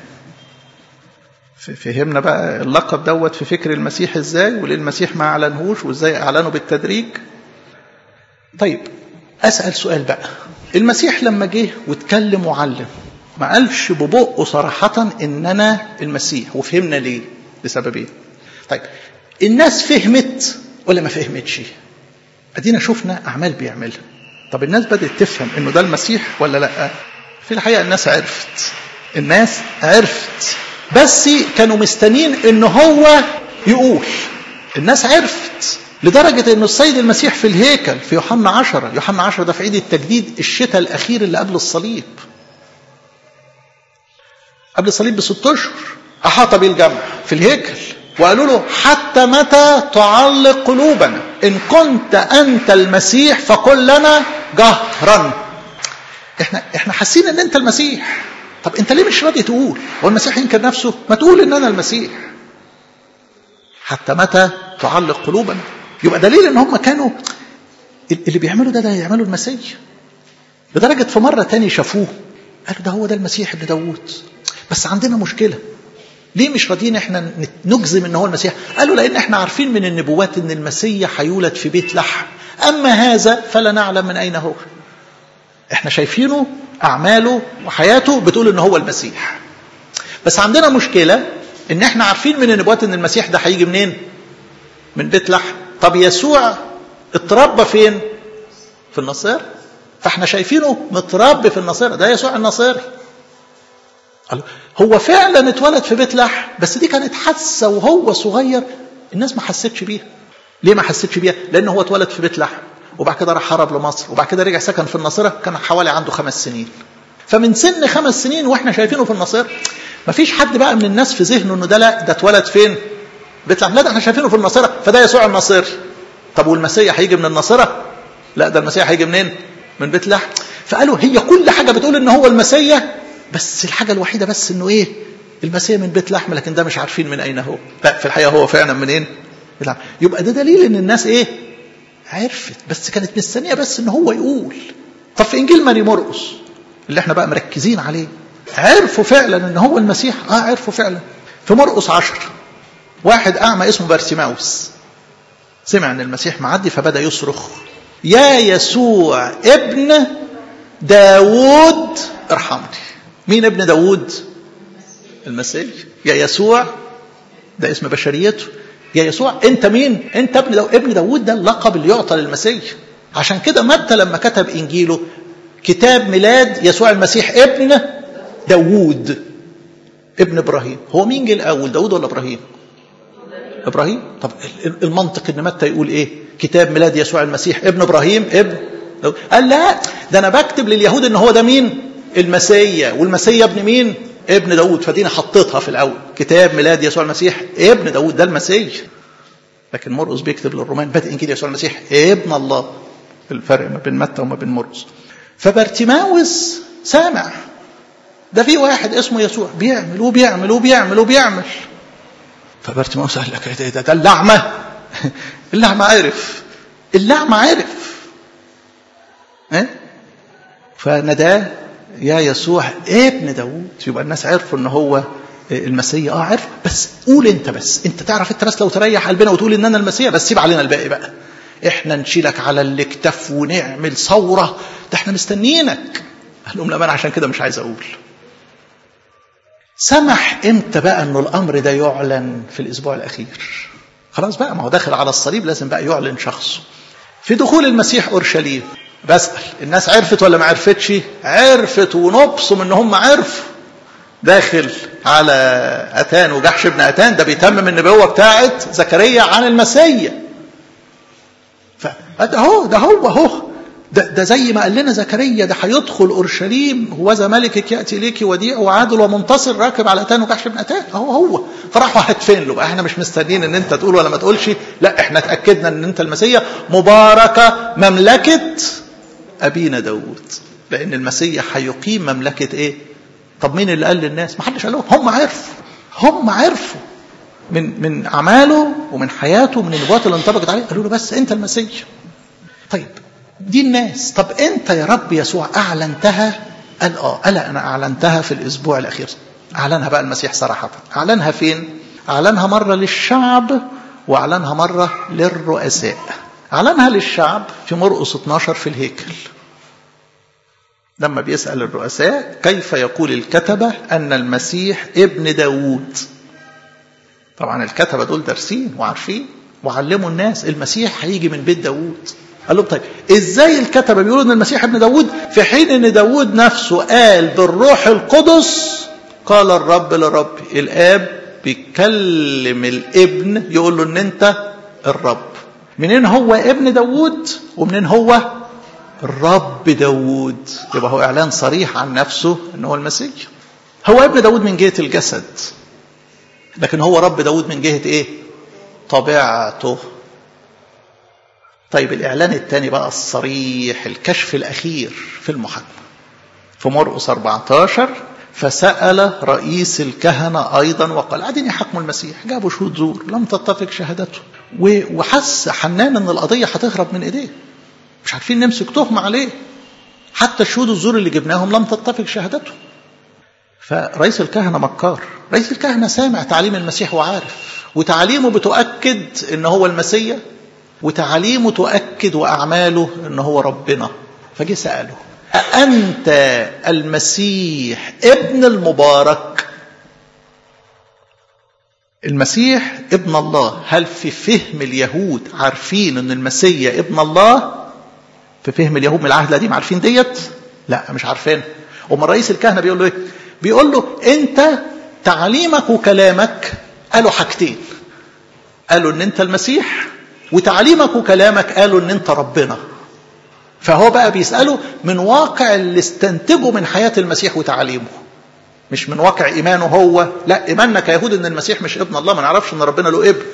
فهمنا بقى اللقب دوت في فكر المسيح ازاي وليه المسيح ما اعلنهوش وازاي اعلنه بالتدريج طيب اسال سؤال بقى المسيح لما جه واتكلم وعلم ما قالش ببقه صراحة ان انا المسيح وفهمنا ليه لسببين طيب الناس فهمت ولا ما فهمتش ادينا شفنا اعمال بيعملها طب الناس بدات تفهم انه ده المسيح ولا لا في الحقيقه الناس عرفت الناس عرفت بس كانوا مستنين ان هو يقول الناس عرفت لدرجة أن السيد المسيح في الهيكل في يوحنا عشرة يوحنا عشرة ده في عيد التجديد الشتاء الأخير اللي قبل الصليب قبل الصليب بست أشهر أحاط به الجمع في الهيكل وقالوا له حتى متى تعلق قلوبنا إن كنت أنت المسيح فقل لنا جهرا احنا احنا حاسين ان انت المسيح طب انت ليه مش راضي تقول هو المسيح ينكر نفسه ما تقول ان انا المسيح حتى متى تعلق قلوبنا يبقى دليل ان هم كانوا اللي بيعملوا ده ده يعملوا المسيح لدرجة في مرة تاني شافوه قالوا ده هو ده المسيح ابن داوود بس عندنا مشكلة ليه مش راضيين احنا نجزم ان هو المسيح قالوا لان احنا عارفين من النبوات ان المسيح هيولد في بيت لحم اما هذا فلا نعلم من اين هو احنا شايفينه اعماله وحياته بتقول ان هو المسيح بس عندنا مشكلة ان احنا عارفين من النبوات ان المسيح ده هيجي منين من بيت لحم طب يسوع اتربى فين في النصير فاحنا شايفينه متربي في النصير ده يسوع النصيري هو فعلا اتولد في بيت لحم بس دي كانت حاسه وهو صغير الناس ما حستش بيها ليه ما حستش بيها لان هو اتولد في بيت لحم وبعد كده راح هرب لمصر وبعد كده رجع سكن في الناصره كان حوالي عنده خمس سنين فمن سن خمس سنين واحنا شايفينه في الناصره مفيش حد بقى من الناس في ذهنه انه ده لا ده اتولد فين بيت لحم لا ده احنا شايفينه في الناصره فده يسوع الناصري طب والمسيح هيجي من الناصره لا ده المسيح هيجي منين من بيت لحم فقالوا هي كل حاجه بتقول ان هو المسيح بس الحاجه الوحيده بس انه ايه المسيح من بيت لحم لكن ده مش عارفين من اين هو لا في الحقيقه هو فعلا منين بيت لحم يبقى ده دليل ان الناس ايه عرفت بس كانت مستنيه بس ان هو يقول طب في انجيل ماري مرقس اللي احنا بقى مركزين عليه عرفوا فعلا ان هو المسيح اه عرفوا فعلا في مرقس عشر واحد اعمى اسمه بارسيماوس سمع ان المسيح معدي فبدا يصرخ يا يسوع ابن داوود ارحمني مين ابن داوود المسيح يا يسوع ده اسم بشريته يا يسوع انت مين انت ابن داوود ابن داوود ده اللقب اللي يعطى للمسيح عشان كده متى لما كتب انجيله كتاب ميلاد يسوع المسيح ابن داوود ابن ابراهيم هو مين جه الاول داوود ولا ابراهيم ابراهيم طب المنطق ان متى يقول ايه كتاب ميلاد يسوع المسيح ابن ابراهيم ابن داود. قال لا ده انا بكتب لليهود ان هو ده مين المسيا والمسيا ابن مين ابن داود فدينا حطيتها في الاول كتاب ميلاد يسوع المسيح ابن داود ده المسيا لكن مرقس بيكتب للرومان بدء انجيل يسوع المسيح ابن الله الفرق ما بين متى وما بين مرقس فبرتيماوس سامع ده في واحد اسمه يسوع بيعمل وبيعمل وبيعمل وبيعمل فبرتيماوس قال لك ده, ده, ده اللعمه اللعمه عرف اللعمه عرف ها فنداه يا يسوع ابن داوود يبقى الناس عرفوا ان هو المسيح اه عرف بس قول انت بس انت تعرف انت بس لو تريح قلبنا وتقول ان انا المسيح بس سيب علينا الباقي بقى احنا نشيلك على الاكتاف ونعمل ثوره ده احنا مستنيينك قال لهم لا انا عشان كده مش عايز اقول سمح امتى بقى انه الامر ده يعلن في الاسبوع الاخير خلاص بقى ما هو داخل على الصليب لازم بقى يعلن شخصه في دخول المسيح اورشليم بسال الناس عرفت ولا ما عرفتش عرفت ونبصم ان هم عرفوا داخل على اتان وجحش ابن اتان ده بيتمم النبوه بتاعت زكريا عن المسيا فده هو ده هو اهو ده, ده زي ما قال لنا زكريا ده هيدخل اورشليم هو ذا ملكك ياتي ليك وديع وعادل ومنتصر راكب على اتان وجحش ابن اتان اهو هو فراحوا هاتفين له بقى احنا مش مستنيين ان انت تقول ولا ما تقولش لا احنا اتاكدنا ان انت المسيا مباركه مملكه ابينا داوود لان المسيح هيقيم مملكه ايه طب مين اللي قال للناس ما حدش قال لهم هم عرفوا هم عرفوا من من اعماله ومن حياته ومن النبوات اللي انطبقت عليه قالوا له بس انت المسيح طيب دي الناس طب انت يا رب يسوع اعلنتها قال اه قال انا اعلنتها في الاسبوع الاخير اعلنها بقى المسيح صراحه اعلنها فين اعلنها مره للشعب واعلنها مره للرؤساء اعلنها للشعب في مرقس 12 في الهيكل لما بيسال الرؤساء كيف يقول الكتبه ان المسيح ابن داوود طبعا الكتبه دول دارسين وعارفين وعلموا الناس المسيح هيجي من بيت داوود قال لهم طيب ازاي الكتبه بيقولوا ان المسيح ابن داوود في حين ان داوود نفسه قال بالروح القدس قال الرب لرب الاب بيكلم الابن يقول له ان انت الرب منين هو ابن داوود ومنين هو الرب داوود يبقى هو اعلان صريح عن نفسه ان هو المسيح هو ابن داوود من جهه الجسد لكن هو رب داوود من جهه ايه طبيعته طيب الإعلان الثاني بقى الصريح الكشف الأخير في المحاكمة في مرقس 14 فسأل رئيس الكهنة أيضا وقال قاعدين يحاكموا المسيح جابوا شهود زور لم تتفق شهادته وحس حنان أن القضية هتهرب من إيديه مش عارفين نمسك تهمة عليه حتى الشهود الزور اللي جبناهم لم تتفق شهادته فرئيس الكهنة مكار رئيس الكهنة سامع تعليم المسيح وعارف وتعليمه بتؤكد ان هو المسيح وتعليمه تؤكد وأعماله أنه هو ربنا فجه سأله أأنت المسيح ابن المبارك المسيح ابن الله هل في فهم اليهود عارفين أن المسيح ابن الله في فهم اليهود من العهد القديم عارفين ديت لا مش عارفين أما رئيس الكهنة بيقول له إيه بيقول له أنت تعليمك وكلامك قالوا حاجتين قالوا أن أنت المسيح وتعليمك وكلامك قالوا ان انت ربنا فهو بقى بيسأله من واقع اللي استنتجه من حياة المسيح وتعليمه مش من واقع إيمانه هو لا إيماننا كيهود ان المسيح مش ابن الله ما نعرفش ان ربنا له ابن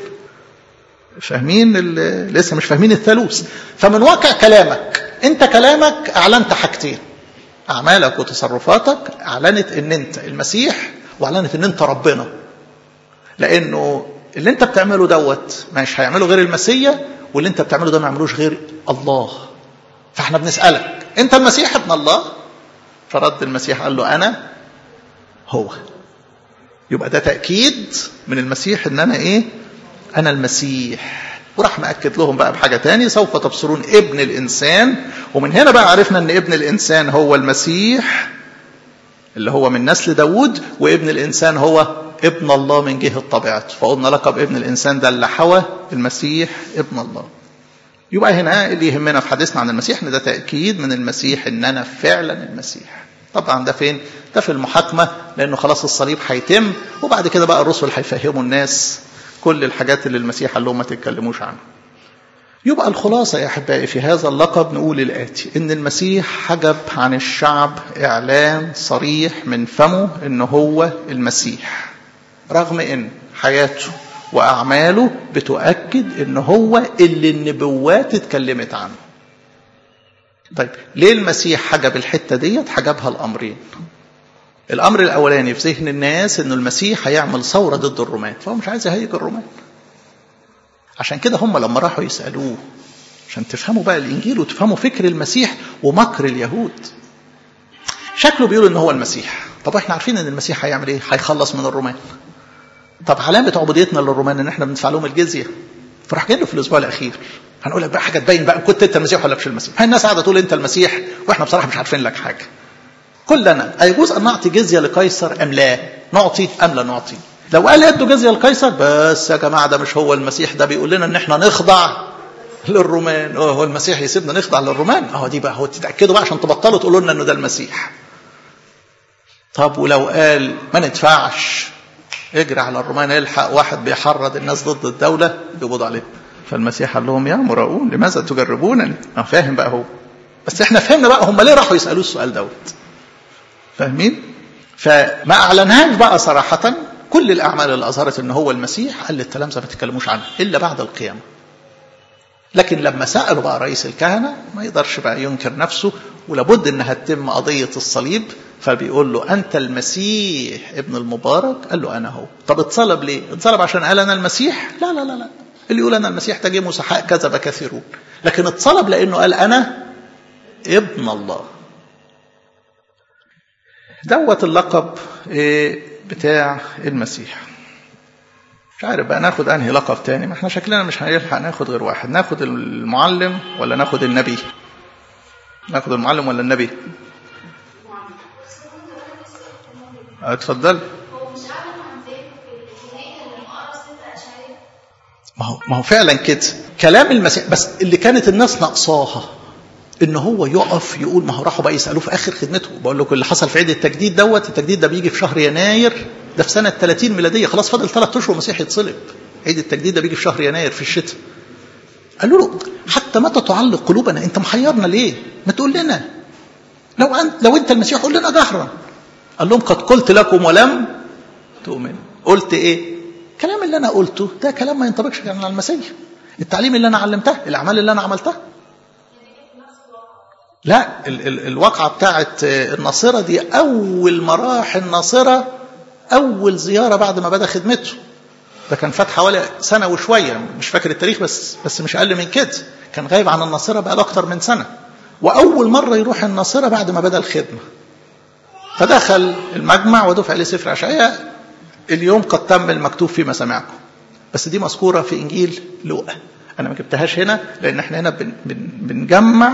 فاهمين لسه مش فاهمين الثالوث فمن واقع كلامك انت كلامك اعلنت حاجتين اعمالك وتصرفاتك اعلنت ان انت المسيح واعلنت ان انت ربنا لانه اللي انت بتعمله دوت مش هيعمله غير المسيح واللي انت بتعمله ده ما يعملوش غير الله فاحنا بنسألك انت المسيح ابن الله فرد المسيح قال له انا هو يبقى ده تأكيد من المسيح ان انا ايه انا المسيح وراح مأكد لهم بقى بحاجة تاني سوف تبصرون ابن الانسان ومن هنا بقى عرفنا ان ابن الانسان هو المسيح اللي هو من نسل داود وابن الانسان هو ابن الله من جهة طبيعته فقلنا لقب ابن الإنسان ده اللي حوى المسيح ابن الله يبقى هنا اللي يهمنا في حديثنا عن المسيح ان ده تأكيد من المسيح ان انا فعلا المسيح طبعا ده فين ده في المحاكمة لانه خلاص الصليب هيتم وبعد كده بقى الرسل هيفهموا الناس كل الحاجات اللي المسيح قال لهم ما تتكلموش عنها يبقى الخلاصة يا أحبائي في هذا اللقب نقول الآتي إن المسيح حجب عن الشعب إعلان صريح من فمه إن هو المسيح رغم ان حياته واعماله بتؤكد ان هو اللي النبوات اتكلمت عنه طيب ليه المسيح حجب الحته ديت حجبها الامرين الامر الاولاني في ذهن الناس انه المسيح هيعمل ثوره ضد الرومان فهو مش عايز يهيج الرومان عشان كده هم لما راحوا يسالوه عشان تفهموا بقى الانجيل وتفهموا فكر المسيح ومكر اليهود شكله بيقول ان هو المسيح طب احنا عارفين ان المسيح هيعمل ايه هيخلص من الرومان طب علامة عبوديتنا للرومان ان احنا بندفع لهم الجزية فراح جاي له في الاسبوع الاخير هنقول لك بقى حاجه تبين بقى كنت انت المسيح ولا مش المسيح هاي الناس قاعده تقول انت المسيح واحنا بصراحه مش عارفين لك حاجه كلنا ايجوز ان نعطي جزيه لقيصر ام لا نعطي ام لا نعطي لو قال ادوا جزيه لقيصر بس يا جماعه ده مش هو المسيح ده بيقول لنا ان احنا نخضع للرومان اه هو المسيح يسيبنا نخضع للرومان اهو دي بقى هو تتاكدوا بقى عشان تبطلوا تقولوا لنا انه ده المسيح طب ولو قال ما ندفعش اجري على الرومان الحق واحد بيحرض الناس ضد الدوله يقبضوا عليه فالمسيح قال لهم يا مراؤون لماذا تجربونني اه فاهم بقى هو بس احنا فهمنا بقى هم ليه راحوا يسالوه السؤال دوت فاهمين فما اعلنهاش بقى صراحه كل الاعمال اللي اظهرت ان هو المسيح قال للتلامذه ما تتكلموش عنه الا بعد القيامه لكن لما سالوا بقى رئيس الكهنه ما يقدرش بقى ينكر نفسه ولابد انها تتم قضيه الصليب فبيقول له انت المسيح ابن المبارك قال له انا هو طب اتصلب ليه اتصلب عشان قال انا المسيح لا لا لا لا اللي يقول انا المسيح ده جه مسحاء كذب كثيرون لكن اتصلب لانه قال انا ابن الله دوت اللقب بتاع المسيح مش عارف بقى ناخد انهي لقب تاني ما احنا شكلنا مش هنلحق ناخد غير واحد ناخد المعلم ولا ناخد النبي ناخد المعلم ولا النبي اتفضل ما هو ما هو فعلا كده كلام المسيح بس اللي كانت الناس ناقصاها ان هو يقف يقول ما هو راحوا بقى يسالوه في اخر خدمته بقول لكم اللي حصل في عيد التجديد دوت التجديد ده بيجي في شهر يناير ده في سنه 30 ميلاديه خلاص فاضل ثلاث اشهر المسيح يتصلب عيد التجديد ده بيجي في شهر يناير في الشتاء قالوا له حتى متى تعلق قلوبنا انت محيرنا ليه ما تقول لنا لو انت لو انت المسيح قول لنا جهرا قال لهم قد قلت لكم ولم تؤمنوا قلت ايه الكلام اللي انا قلته ده كلام ما ينطبقش كان على المسيح التعليم اللي انا علمته الاعمال اللي انا عملتها لا ال ال الواقعة بتاعت الناصرة دي أول مراحل الناصرة أول زيارة بعد ما بدأ خدمته ده كان فات حوالي سنة وشوية مش فاكر التاريخ بس بس مش أقل من كده كان غايب عن الناصرة بقى له أكتر من سنة وأول مرة يروح الناصرة بعد ما بدأ الخدمة فدخل المجمع ودفع لي سفر أشعياء اليوم قد تم المكتوب في مسامعكم بس دي مذكورة في إنجيل لوقا أنا ما جبتهاش هنا لأن احنا هنا بن بن بنجمع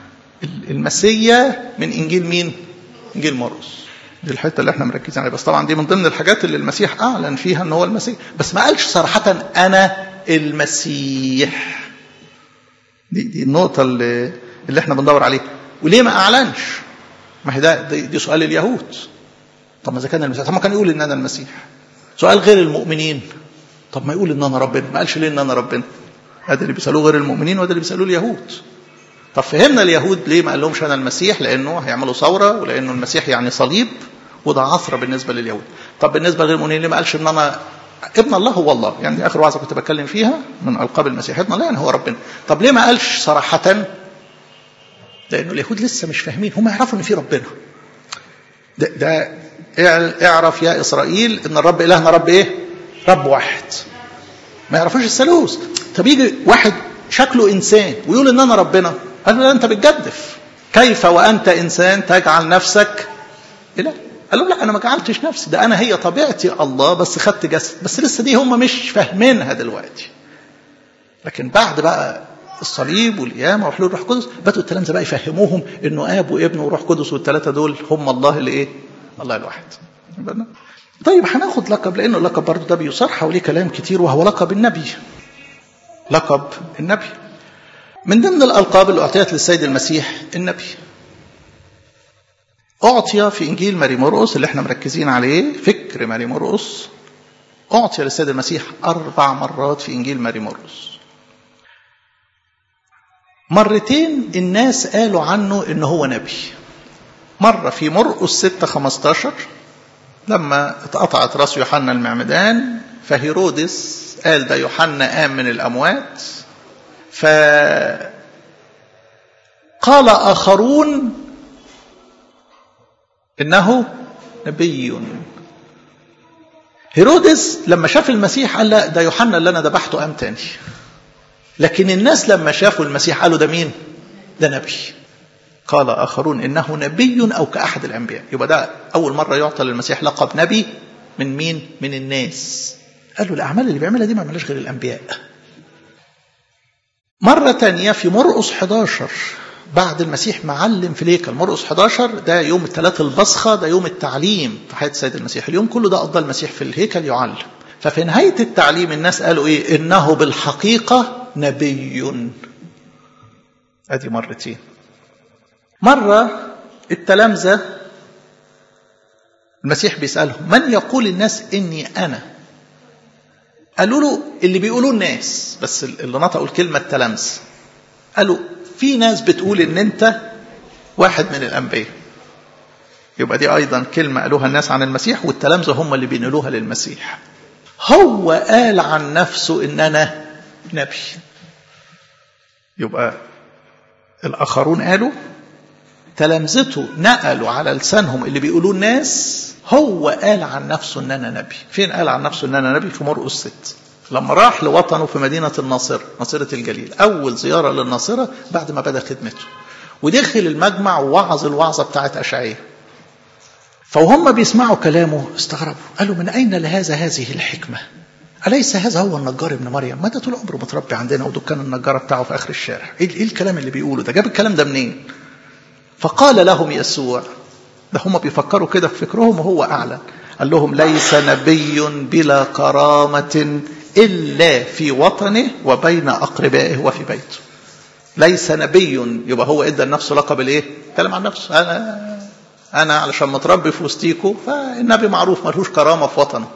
المسيا من انجيل مين؟ انجيل مرقس. دي الحته اللي احنا مركزين عليها بس طبعا دي من ضمن الحاجات اللي المسيح اعلن فيها ان هو المسيح بس ما قالش صراحه انا المسيح. دي دي النقطه اللي اللي احنا بندور عليها وليه ما اعلنش؟ ما هي ده دي, دي سؤال اليهود. طب ما اذا كان المسيح طب ما كان يقول ان انا المسيح. سؤال غير المؤمنين طب ما يقول ان انا ربنا ما قالش ليه ان انا ربنا. هذا اللي بيسالوه غير المؤمنين وده اللي بيسالوه اليهود. طب فهمنا اليهود ليه ما قالهمش انا المسيح لانه هيعملوا ثوره ولانه المسيح يعني صليب وده عصره بالنسبه لليهود طب بالنسبه للمؤمنين ليه ما قالش ان انا ابن الله هو الله يعني دي اخر وعظه كنت بتكلم فيها من القاب المسيح ابن الله يعني هو ربنا طب ليه ما قالش صراحه لانه اليهود لسه مش فاهمين هم يعرفوا ان في ربنا ده, ده اعرف يا اسرائيل ان الرب الهنا رب ايه رب واحد ما يعرفوش الثالوث طب يجي واحد شكله انسان ويقول ان انا ربنا قال له انت بتجدف كيف وانت انسان تجعل نفسك اله قال له لا انا ما جعلتش نفسي ده انا هي طبيعتي الله بس خدت جسد بس لسه دي هم مش فاهمينها دلوقتي لكن بعد بقى الصليب والقيامة وحلول الروح القدس بدأوا التلامذة بقى يفهموهم انه اب وابن وروح قدس والثلاثة دول هم الله اللي ايه؟ الله الواحد. طيب هناخد لقب لانه اللقب برضه ده بيصار حواليه كلام كتير وهو لقب النبي. لقب النبي. من ضمن الالقاب اللي اعطيت للسيد المسيح النبي. اعطي في انجيل ماري مرقس اللي احنا مركزين عليه فكر ماري مرقس اعطي للسيد المسيح اربع مرات في انجيل ماري مرقس. مرتين الناس قالوا عنه ان هو نبي مرة في مرقس 6 15 لما اتقطعت راس يوحنا المعمدان فهيرودس قال ده يوحنا قام من الأموات ف قال آخرون إنه نبي هيرودس لما شاف المسيح قال لا ده يوحنا اللي أنا ذبحته قام تاني لكن الناس لما شافوا المسيح قالوا ده مين ده نبي قال آخرون إنه نبي أو كأحد الأنبياء يبقى ده أول مرة يعطى للمسيح لقب نبي من مين من الناس قالوا الأعمال اللي بيعملها دي ما عملهاش غير الأنبياء مرة تانية في مرقس 11 بعد المسيح معلم في الهيكل مرقس 11 ده يوم الثلاث البصخة ده يوم التعليم في حياة السيد المسيح اليوم كله ده قضى المسيح في الهيكل يعلم ففي نهاية التعليم الناس قالوا إيه إنه بالحقيقة نبي ادي مرتين مرة التلامذة المسيح بيسألهم من يقول الناس إني أنا قالوا له اللي بيقولوا الناس بس اللي نطقوا الكلمة التلامذة قالوا في ناس بتقول إن أنت واحد من الأنبياء يبقى دي أيضا كلمة قالوها الناس عن المسيح والتلامذة هم اللي بينقلوها للمسيح هو قال عن نفسه إن أنا نبي يبقى الآخرون قالوا تلامذته نقلوا على لسانهم اللي بيقولوه الناس هو قال عن نفسه ان انا نبي فين قال عن نفسه ان انا نبي في مرقس 6 لما راح لوطنه في مدينة الناصرة ناصرة الجليل أول زيارة للناصرة بعد ما بدأ خدمته ودخل المجمع ووعظ الوعظة بتاعت أشعية فوهم بيسمعوا كلامه استغربوا قالوا من أين لهذا هذه الحكمة أليس هذا هو النجار ابن مريم ما ده طول عمره متربي عندنا ودكان النجارة بتاعه في آخر الشارع إيه إيه الكلام اللي بيقوله ده جاب الكلام ده منين فقال لهم يسوع ده هم بيفكروا كده في فكرهم وهو أعلن قال لهم ليس نبي بلا كرامة إلا في وطنه وبين أقربائه وفي بيته ليس نبي يبقى هو ادى لنفسه لقب الايه؟ اتكلم عن نفسه انا انا علشان متربي في وسطيكوا فالنبي معروف ملهوش كرامه في وطنه.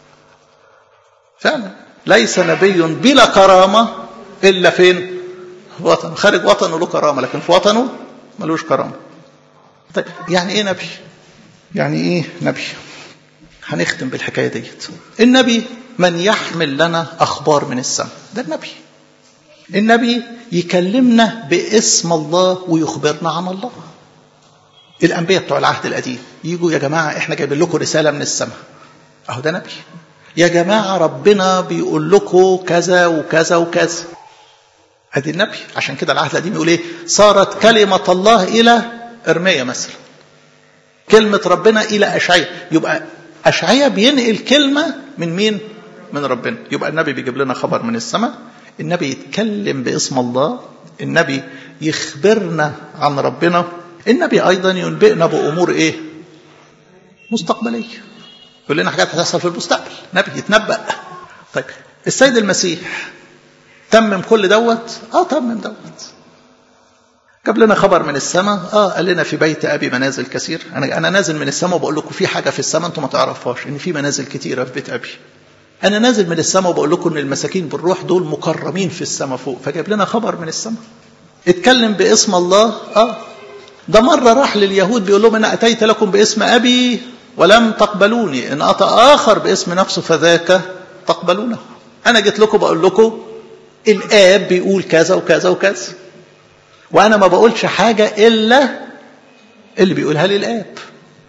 فعلا ليس نبي بلا كرامه الا فين؟ في وطنه، خارج وطنه له كرامه لكن في وطنه ملوش كرامه. طيب يعني ايه نبي؟ يعني ايه نبي؟ هنختم بالحكايه ديت. النبي من يحمل لنا اخبار من السماء، ده النبي. النبي يكلمنا باسم الله ويخبرنا عن الله الانبياء بتوع العهد القديم يجوا يا جماعه احنا جايبين لكم رساله من السماء اهو ده نبي يا جماعه ربنا بيقول لكم كذا وكذا وكذا ادي النبي عشان كده العهد القديم يقول ايه صارت كلمه الله الى ارميا مثلا كلمه ربنا الى اشعياء يبقى اشعياء بينقل كلمه من مين من ربنا يبقى النبي بيجيب لنا خبر من السماء النبي يتكلم باسم الله النبي يخبرنا عن ربنا النبي ايضا ينبئنا بامور ايه مستقبليه يقول لنا حاجات هتحصل في المستقبل نبي يتنبأ طيب السيد المسيح تمم كل دوت اه تمم دوت جاب لنا خبر من السماء اه قال لنا في بيت ابي منازل كثير انا انا نازل من السماء وبقول لكم في حاجه في السماء انتم ما تعرفوهاش ان في منازل كثيره في بيت ابي انا نازل من السماء وبقول لكم ان المساكين بالروح دول مكرمين في السماء فوق فجاب لنا خبر من السماء اتكلم باسم الله اه ده مره راح لليهود بيقول لهم انا اتيت لكم باسم ابي ولم تقبلوني ان اتى اخر باسم نفسه فذاك تقبلونه انا جيت لكم بقول لكم الاب بيقول كذا وكذا وكذا وانا ما بقولش حاجه الا اللي بيقولها لي الاب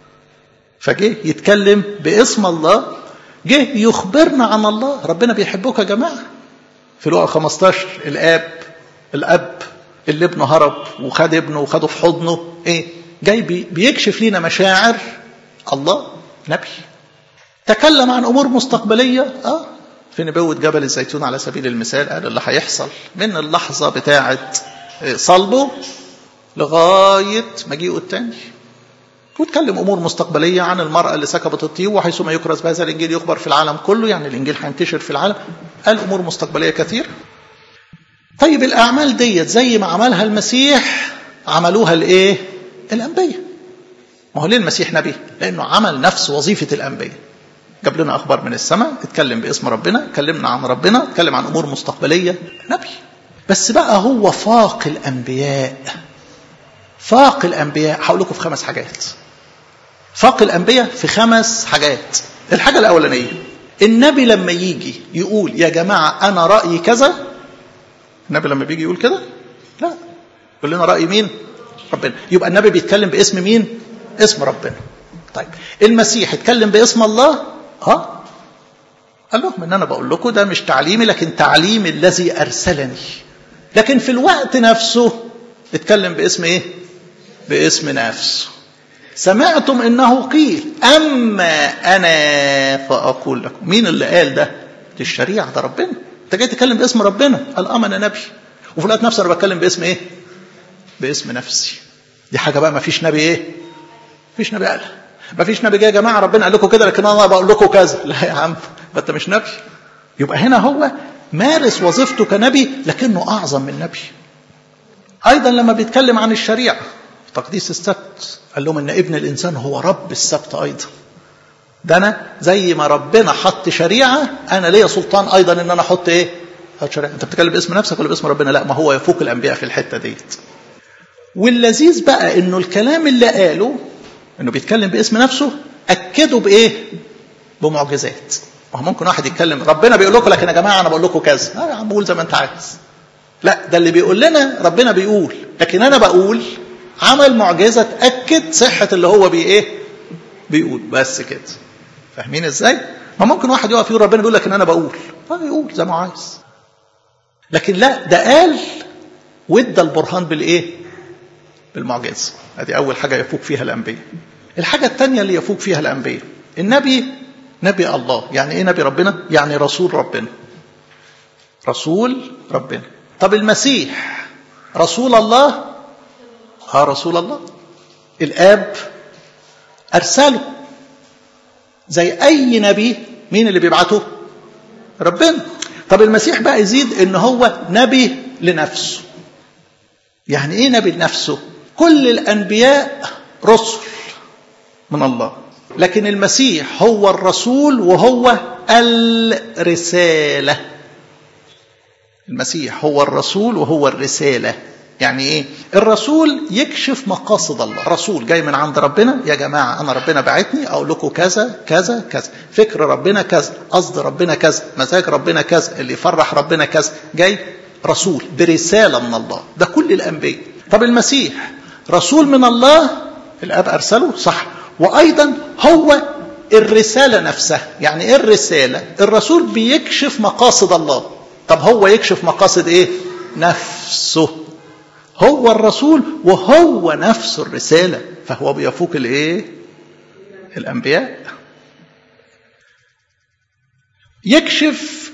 فجه يتكلم باسم الله جه يخبرنا عن الله ربنا بيحبك يا جماعه في لقا 15 الاب الاب اللي ابنه هرب وخد ابنه وخده في حضنه ايه جاي بيكشف لينا مشاعر الله نبي تكلم عن امور مستقبليه اه في نبوة جبل الزيتون على سبيل المثال قال اللي هيحصل من اللحظة بتاعة صلبه لغاية مجيئه التاني واتكلم امور مستقبليه عن المراه اللي سكبت الطيب وحيثما يكرز بهذا الانجيل يخبر في العالم كله يعني الانجيل هينتشر في العالم قال امور مستقبليه كثير طيب الاعمال ديت زي ما عملها المسيح عملوها الايه الانبياء ما هو ليه المسيح نبي لانه عمل نفس وظيفه الانبياء جاب لنا اخبار من السماء اتكلم باسم ربنا اتكلمنا عن ربنا اتكلم عن امور مستقبليه نبي بس بقى هو فاق الانبياء فاق الانبياء هقول لكم في خمس حاجات فاق الانبياء في خمس حاجات الحاجه الاولانيه النبي لما يجي يقول يا جماعه انا رايي كذا النبي لما بيجي يقول كده لا يقول لنا راي مين ربنا يبقى النبي بيتكلم باسم مين اسم ربنا طيب المسيح اتكلم باسم الله اه قال لهم ان انا بقول لكم ده مش تعليمي لكن تعليم الذي ارسلني لكن في الوقت نفسه اتكلم باسم ايه باسم نفسه سمعتم انه قيل اما انا فاقول لكم مين اللي قال ده دي الشريعه ده ربنا انت جاي تتكلم باسم ربنا قال اه انا نبي وفي الوقت نفسه انا بتكلم باسم ايه باسم نفسي دي حاجه بقى ما فيش نبي ايه فيش نبي قالها ما فيش نبي جه يا جماعه ربنا قال لكم كده لكن انا بقول لكم كذا لا يا عم انت مش نبي يبقى هنا هو مارس وظيفته كنبي لكنه اعظم من نبي ايضا لما بيتكلم عن الشريعه تقديس السبت قال لهم ان ابن الانسان هو رب السبت ايضا ده انا زي ما ربنا حط شريعه انا ليا سلطان ايضا ان انا احط ايه احط شريعه انت بتتكلم باسم نفسك ولا باسم ربنا لا ما هو يفوق الانبياء في الحته ديت واللذيذ بقى انه الكلام اللي قاله انه بيتكلم باسم نفسه اكده بايه بمعجزات ما هو ممكن واحد يتكلم ربنا بيقول لكم لكن يا جماعه انا بقول لكم كذا اه يا عم قول زي ما انت عايز لا ده اللي بيقول لنا ربنا بيقول لكن انا بقول عمل معجزة تأكد صحة اللي هو بي ايه بيقول بس كده فاهمين ازاي ما ممكن واحد يقف يقول ربنا بيقول لك ان انا بقول اه يقول زي ما عايز لكن لا ده قال وادى البرهان بالايه بالمعجزة ادي اول حاجة يفوق فيها الانبياء الحاجة الثانية اللي يفوق فيها الانبياء النبي نبي الله يعني ايه نبي ربنا يعني رسول ربنا رسول ربنا طب المسيح رسول الله ها رسول الله الاب ارسله زي اي نبي مين اللي بيبعته ربنا طب المسيح بقى يزيد ان هو نبي لنفسه يعني ايه نبي لنفسه كل الانبياء رسل من الله لكن المسيح هو الرسول وهو الرساله المسيح هو الرسول وهو الرساله يعني ايه الرسول يكشف مقاصد الله رسول جاي من عند ربنا يا جماعه انا ربنا بعتني اقول لكم كذا كذا كذا فكر ربنا كذا قصد ربنا كذا مزاج ربنا كذا اللي يفرح ربنا كذا جاي رسول برساله من الله ده كل الانبياء طب المسيح رسول من الله الاب ارسله صح وايضا هو الرساله نفسها يعني ايه الرساله الرسول بيكشف مقاصد الله طب هو يكشف مقاصد ايه نفسه هو الرسول وهو نفس الرسالة فهو بيفوق الايه الانبياء يكشف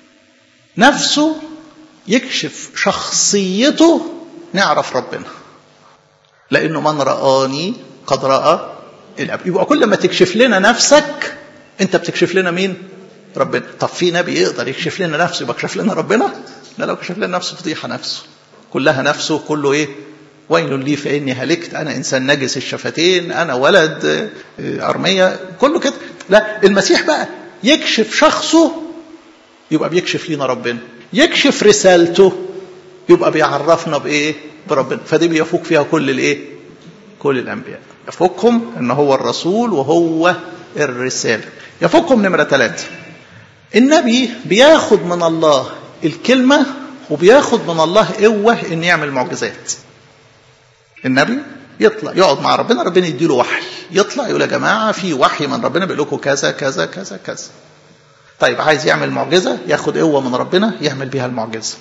نفسه يكشف شخصيته نعرف ربنا لانه من رآني قد رأى الاب يبقى كل ما تكشف لنا نفسك انت بتكشف لنا مين ربنا طب في نبي يقدر يكشف لنا نفسه يبقى كشف لنا ربنا لا لو كشف لنا نفسه فضيحه نفسه كلها نفسه كله ايه ويل لي فاني هلكت انا انسان نجس الشفتين انا ولد ارميه كله كده لا المسيح بقى يكشف شخصه يبقى بيكشف لينا ربنا يكشف رسالته يبقى بيعرفنا بايه بربنا فدي بيفوق فيها كل الايه كل الانبياء يفوقهم ان هو الرسول وهو الرساله يفوقهم نمره ثلاثه النبي بياخد من الله الكلمه وبياخد من الله قوة إن يعمل معجزات النبي يطلع يقعد مع ربنا ربنا يديله وحي يطلع يقول يا جماعة في وحي من ربنا بيقول لكم كذا كذا كذا كذا طيب عايز يعمل معجزة ياخد قوة من ربنا يعمل بيها المعجزة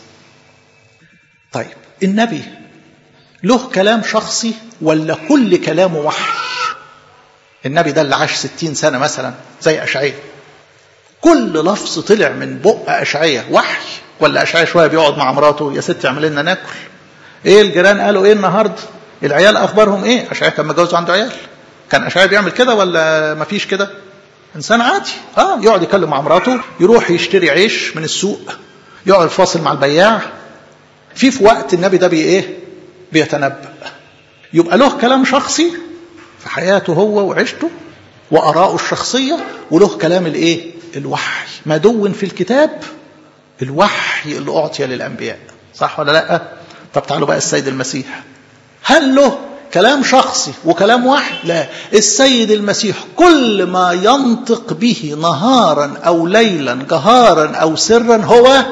طيب النبي له كلام شخصي ولا كل كلامه وحي النبي ده اللي عاش ستين سنة مثلا زي أشعية كل لفظ طلع من بق أشعية وحي ولا أشعية شوية بيقعد مع مراته يا ست اعمل لنا ناكل ايه الجيران قالوا ايه النهارده العيال اخبارهم ايه اشعياء كان متجوز عنده عيال كان اشعياء بيعمل كده ولا ما فيش كده انسان عادي اه يقعد يكلم مع مراته يروح يشتري عيش من السوق يقعد فاصل مع البياع في في وقت النبي ده بي ايه بيتنبأ يبقى له كلام شخصي في حياته هو وعيشته وآراءه الشخصية وله كلام الايه الوحي ما دون في الكتاب الوحي اللي أعطي للأنبياء صح ولا لا طب تعالوا بقى السيد المسيح هل له كلام شخصي وكلام وحي لا السيد المسيح كل ما ينطق به نهارا أو ليلا جهارا أو سرا هو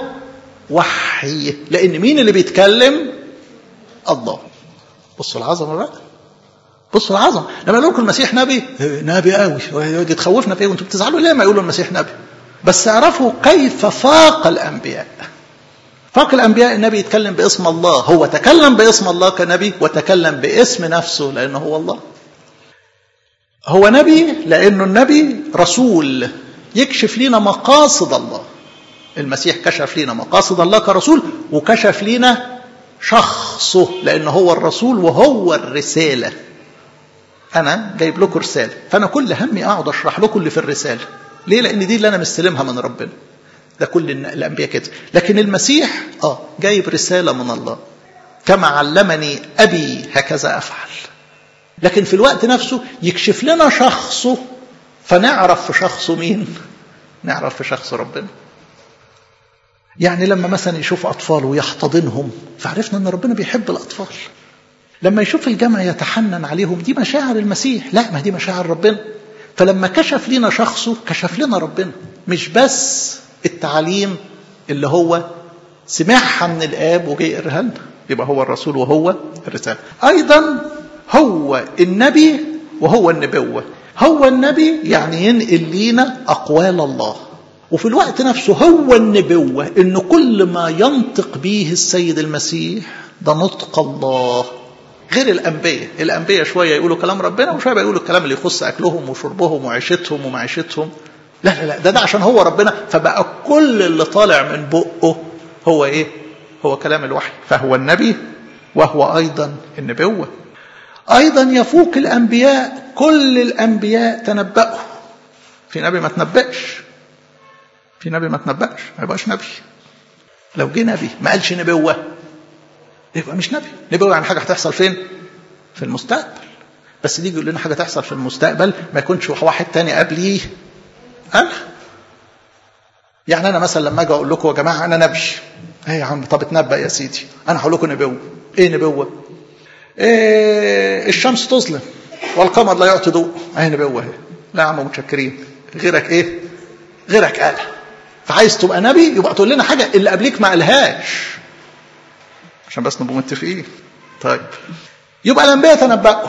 وحي لأن مين اللي بيتكلم الله بصوا العظمة بقى بصوا العظمة لما يقول لكم المسيح نبي نبي قوي يجي تخوفنا في ايه وانتم بتزعلوا ليه ما يقولوا المسيح نبي بس اعرفوا كيف فاق الانبياء فاق الانبياء النبي يتكلم باسم الله هو تكلم باسم الله كنبي وتكلم باسم نفسه لانه هو الله هو نبي لانه النبي رسول يكشف لنا مقاصد الله المسيح كشف لنا مقاصد الله كرسول وكشف لنا شخصه لانه هو الرسول وهو الرساله انا جايب لكم رساله فانا كل همي اقعد اشرح لكم اللي في الرساله ليه لان دي اللي انا مستلمها من ربنا ده كل الانبياء كده لكن المسيح اه جايب رساله من الله كما علمني ابي هكذا افعل لكن في الوقت نفسه يكشف لنا شخصه فنعرف في شخصه مين نعرف في شخص ربنا يعني لما مثلا يشوف اطفال ويحتضنهم فعرفنا ان ربنا بيحب الاطفال لما يشوف الجمع يتحنن عليهم دي مشاعر المسيح لا ما دي مشاعر ربنا فلما كشف لنا شخصه كشف لنا ربنا مش بس التعليم اللي هو سمعها من الاب وجاي يقرها لنا يبقى هو الرسول وهو الرساله ايضا هو النبي وهو النبوة هو النبي يعني ينقل لينا أقوال الله وفي الوقت نفسه هو النبوة إن كل ما ينطق به السيد المسيح ده نطق الله غير الأنبياء الأنبياء شوية يقولوا كلام ربنا وشوية يقولوا الكلام اللي يخص أكلهم وشربهم وعيشتهم ومعيشتهم لا لا لا ده ده عشان هو ربنا فبقى كل اللي طالع من بقه هو إيه هو كلام الوحي فهو النبي وهو أيضا النبوة أيضا يفوق الأنبياء كل الأنبياء تنبأوا في نبي ما تنبأش في نبي ما تنبأش ما يبقاش نبي لو جه نبي ما قالش نبوة يبقى مش نبي نبوة يعني حاجة هتحصل فين في المستقبل بس دي يقول لنا حاجة تحصل في المستقبل ما يكونش واحد تاني قبليه قالها يعني أنا مثلا لما أجي أقول لكم يا جماعة أنا نبي ايه يا عم طب اتنبأ يا سيدي أنا هقول لكم نبوة إيه نبوة؟ إيه الشمس تظلم والقمر لا يعطي ضوء اهي نبوة اهي لا يا عم متشكرين غيرك ايه غيرك قال فعايز تبقى نبي يبقى تقول لنا حاجة اللي قبليك ما قالهاش عشان بس نبقى متفقين طيب يبقى الأنبياء تنبأوا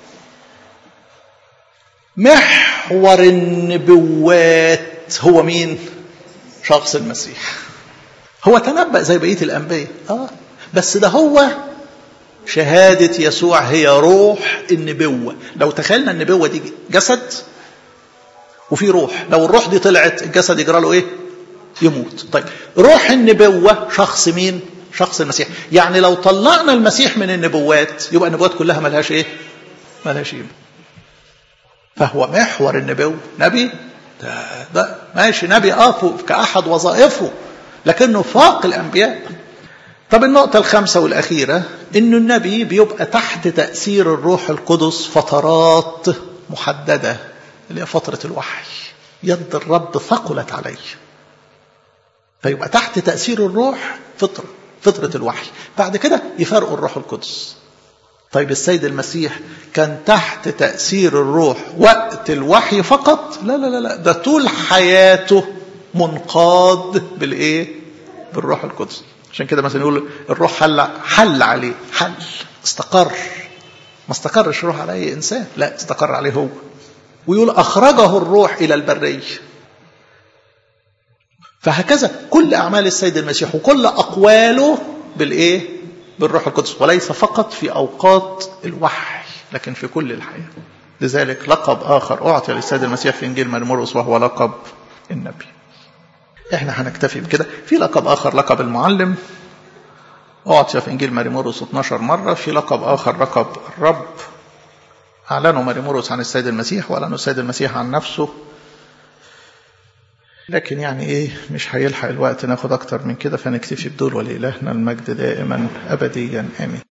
محور النبوات هو مين شخص المسيح هو تنبأ زي بقية الأنبياء اه بس ده هو شهادة يسوع هي روح النبوة لو تخيلنا النبوة دي جسد وفي روح لو الروح دي طلعت الجسد يجرى له ايه يموت طيب روح النبوة شخص مين شخص المسيح يعني لو طلعنا المسيح من النبوات يبقى النبوات كلها ملهاش ايه ملهاش قيمة فهو محور النبوة نبي ده, ده ماشي نبي اه كأحد وظائفه لكنه فاق الأنبياء طب النقطة الخامسة والأخيرة إنه النبي بيبقى تحت تأثير الروح القدس فترات محددة اللي هي فترة الوحي يد الرب ثقلت عليه فيبقى تحت تأثير الروح فطرة فطرة الوحي بعد كده يفرقوا الروح القدس طيب السيد المسيح كان تحت تأثير الروح وقت الوحي فقط لا لا لا لا ده طول حياته منقاد بالإيه بالروح القدس عشان كده مثلا يقول الروح حل حل عليه حل استقر ما استقرش الروح على اي انسان لا استقر عليه هو ويقول اخرجه الروح الى البريه فهكذا كل اعمال السيد المسيح وكل اقواله بالايه بالروح القدس وليس فقط في اوقات الوحي لكن في كل الحياه لذلك لقب اخر اعطي للسيد المسيح في انجيل مرمرقس وهو لقب النبي احنا هنكتفي بكده في لقب اخر لقب المعلم اعطي في انجيل ماريموروس 12 مره في لقب اخر لقب الرب اعلنوا ماريموروس عن السيد المسيح واعلنوا السيد المسيح عن نفسه لكن يعني ايه مش هيلحق الوقت ناخد اكتر من كده فنكتفي بدول ولإلهنا المجد دائما ابديا امين